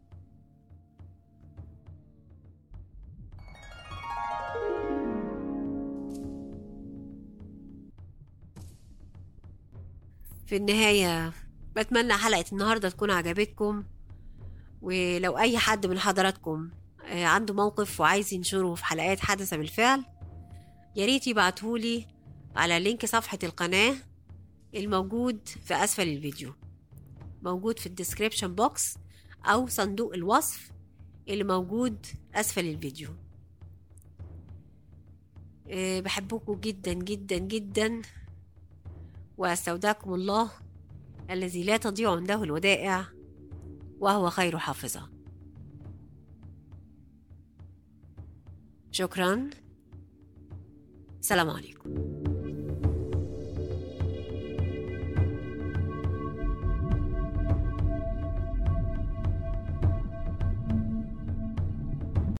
في النهاية بتمنى حلقة النهاردة تكون عجبتكم ولو أي حد من حضراتكم آه، عنده موقف وعايز ينشره في حلقات حدث بالفعل ياريت يبعتهولي على لينك صفحة القناة الموجود في أسفل الفيديو موجود في الديسكريبشن بوكس أو صندوق الوصف اللي موجود أسفل الفيديو آه، بحبكم جدا جدا جدا واستودعكم الله الذي لا تضيع عنده الودائع وهو خير حافظه شكرا سلام عليكم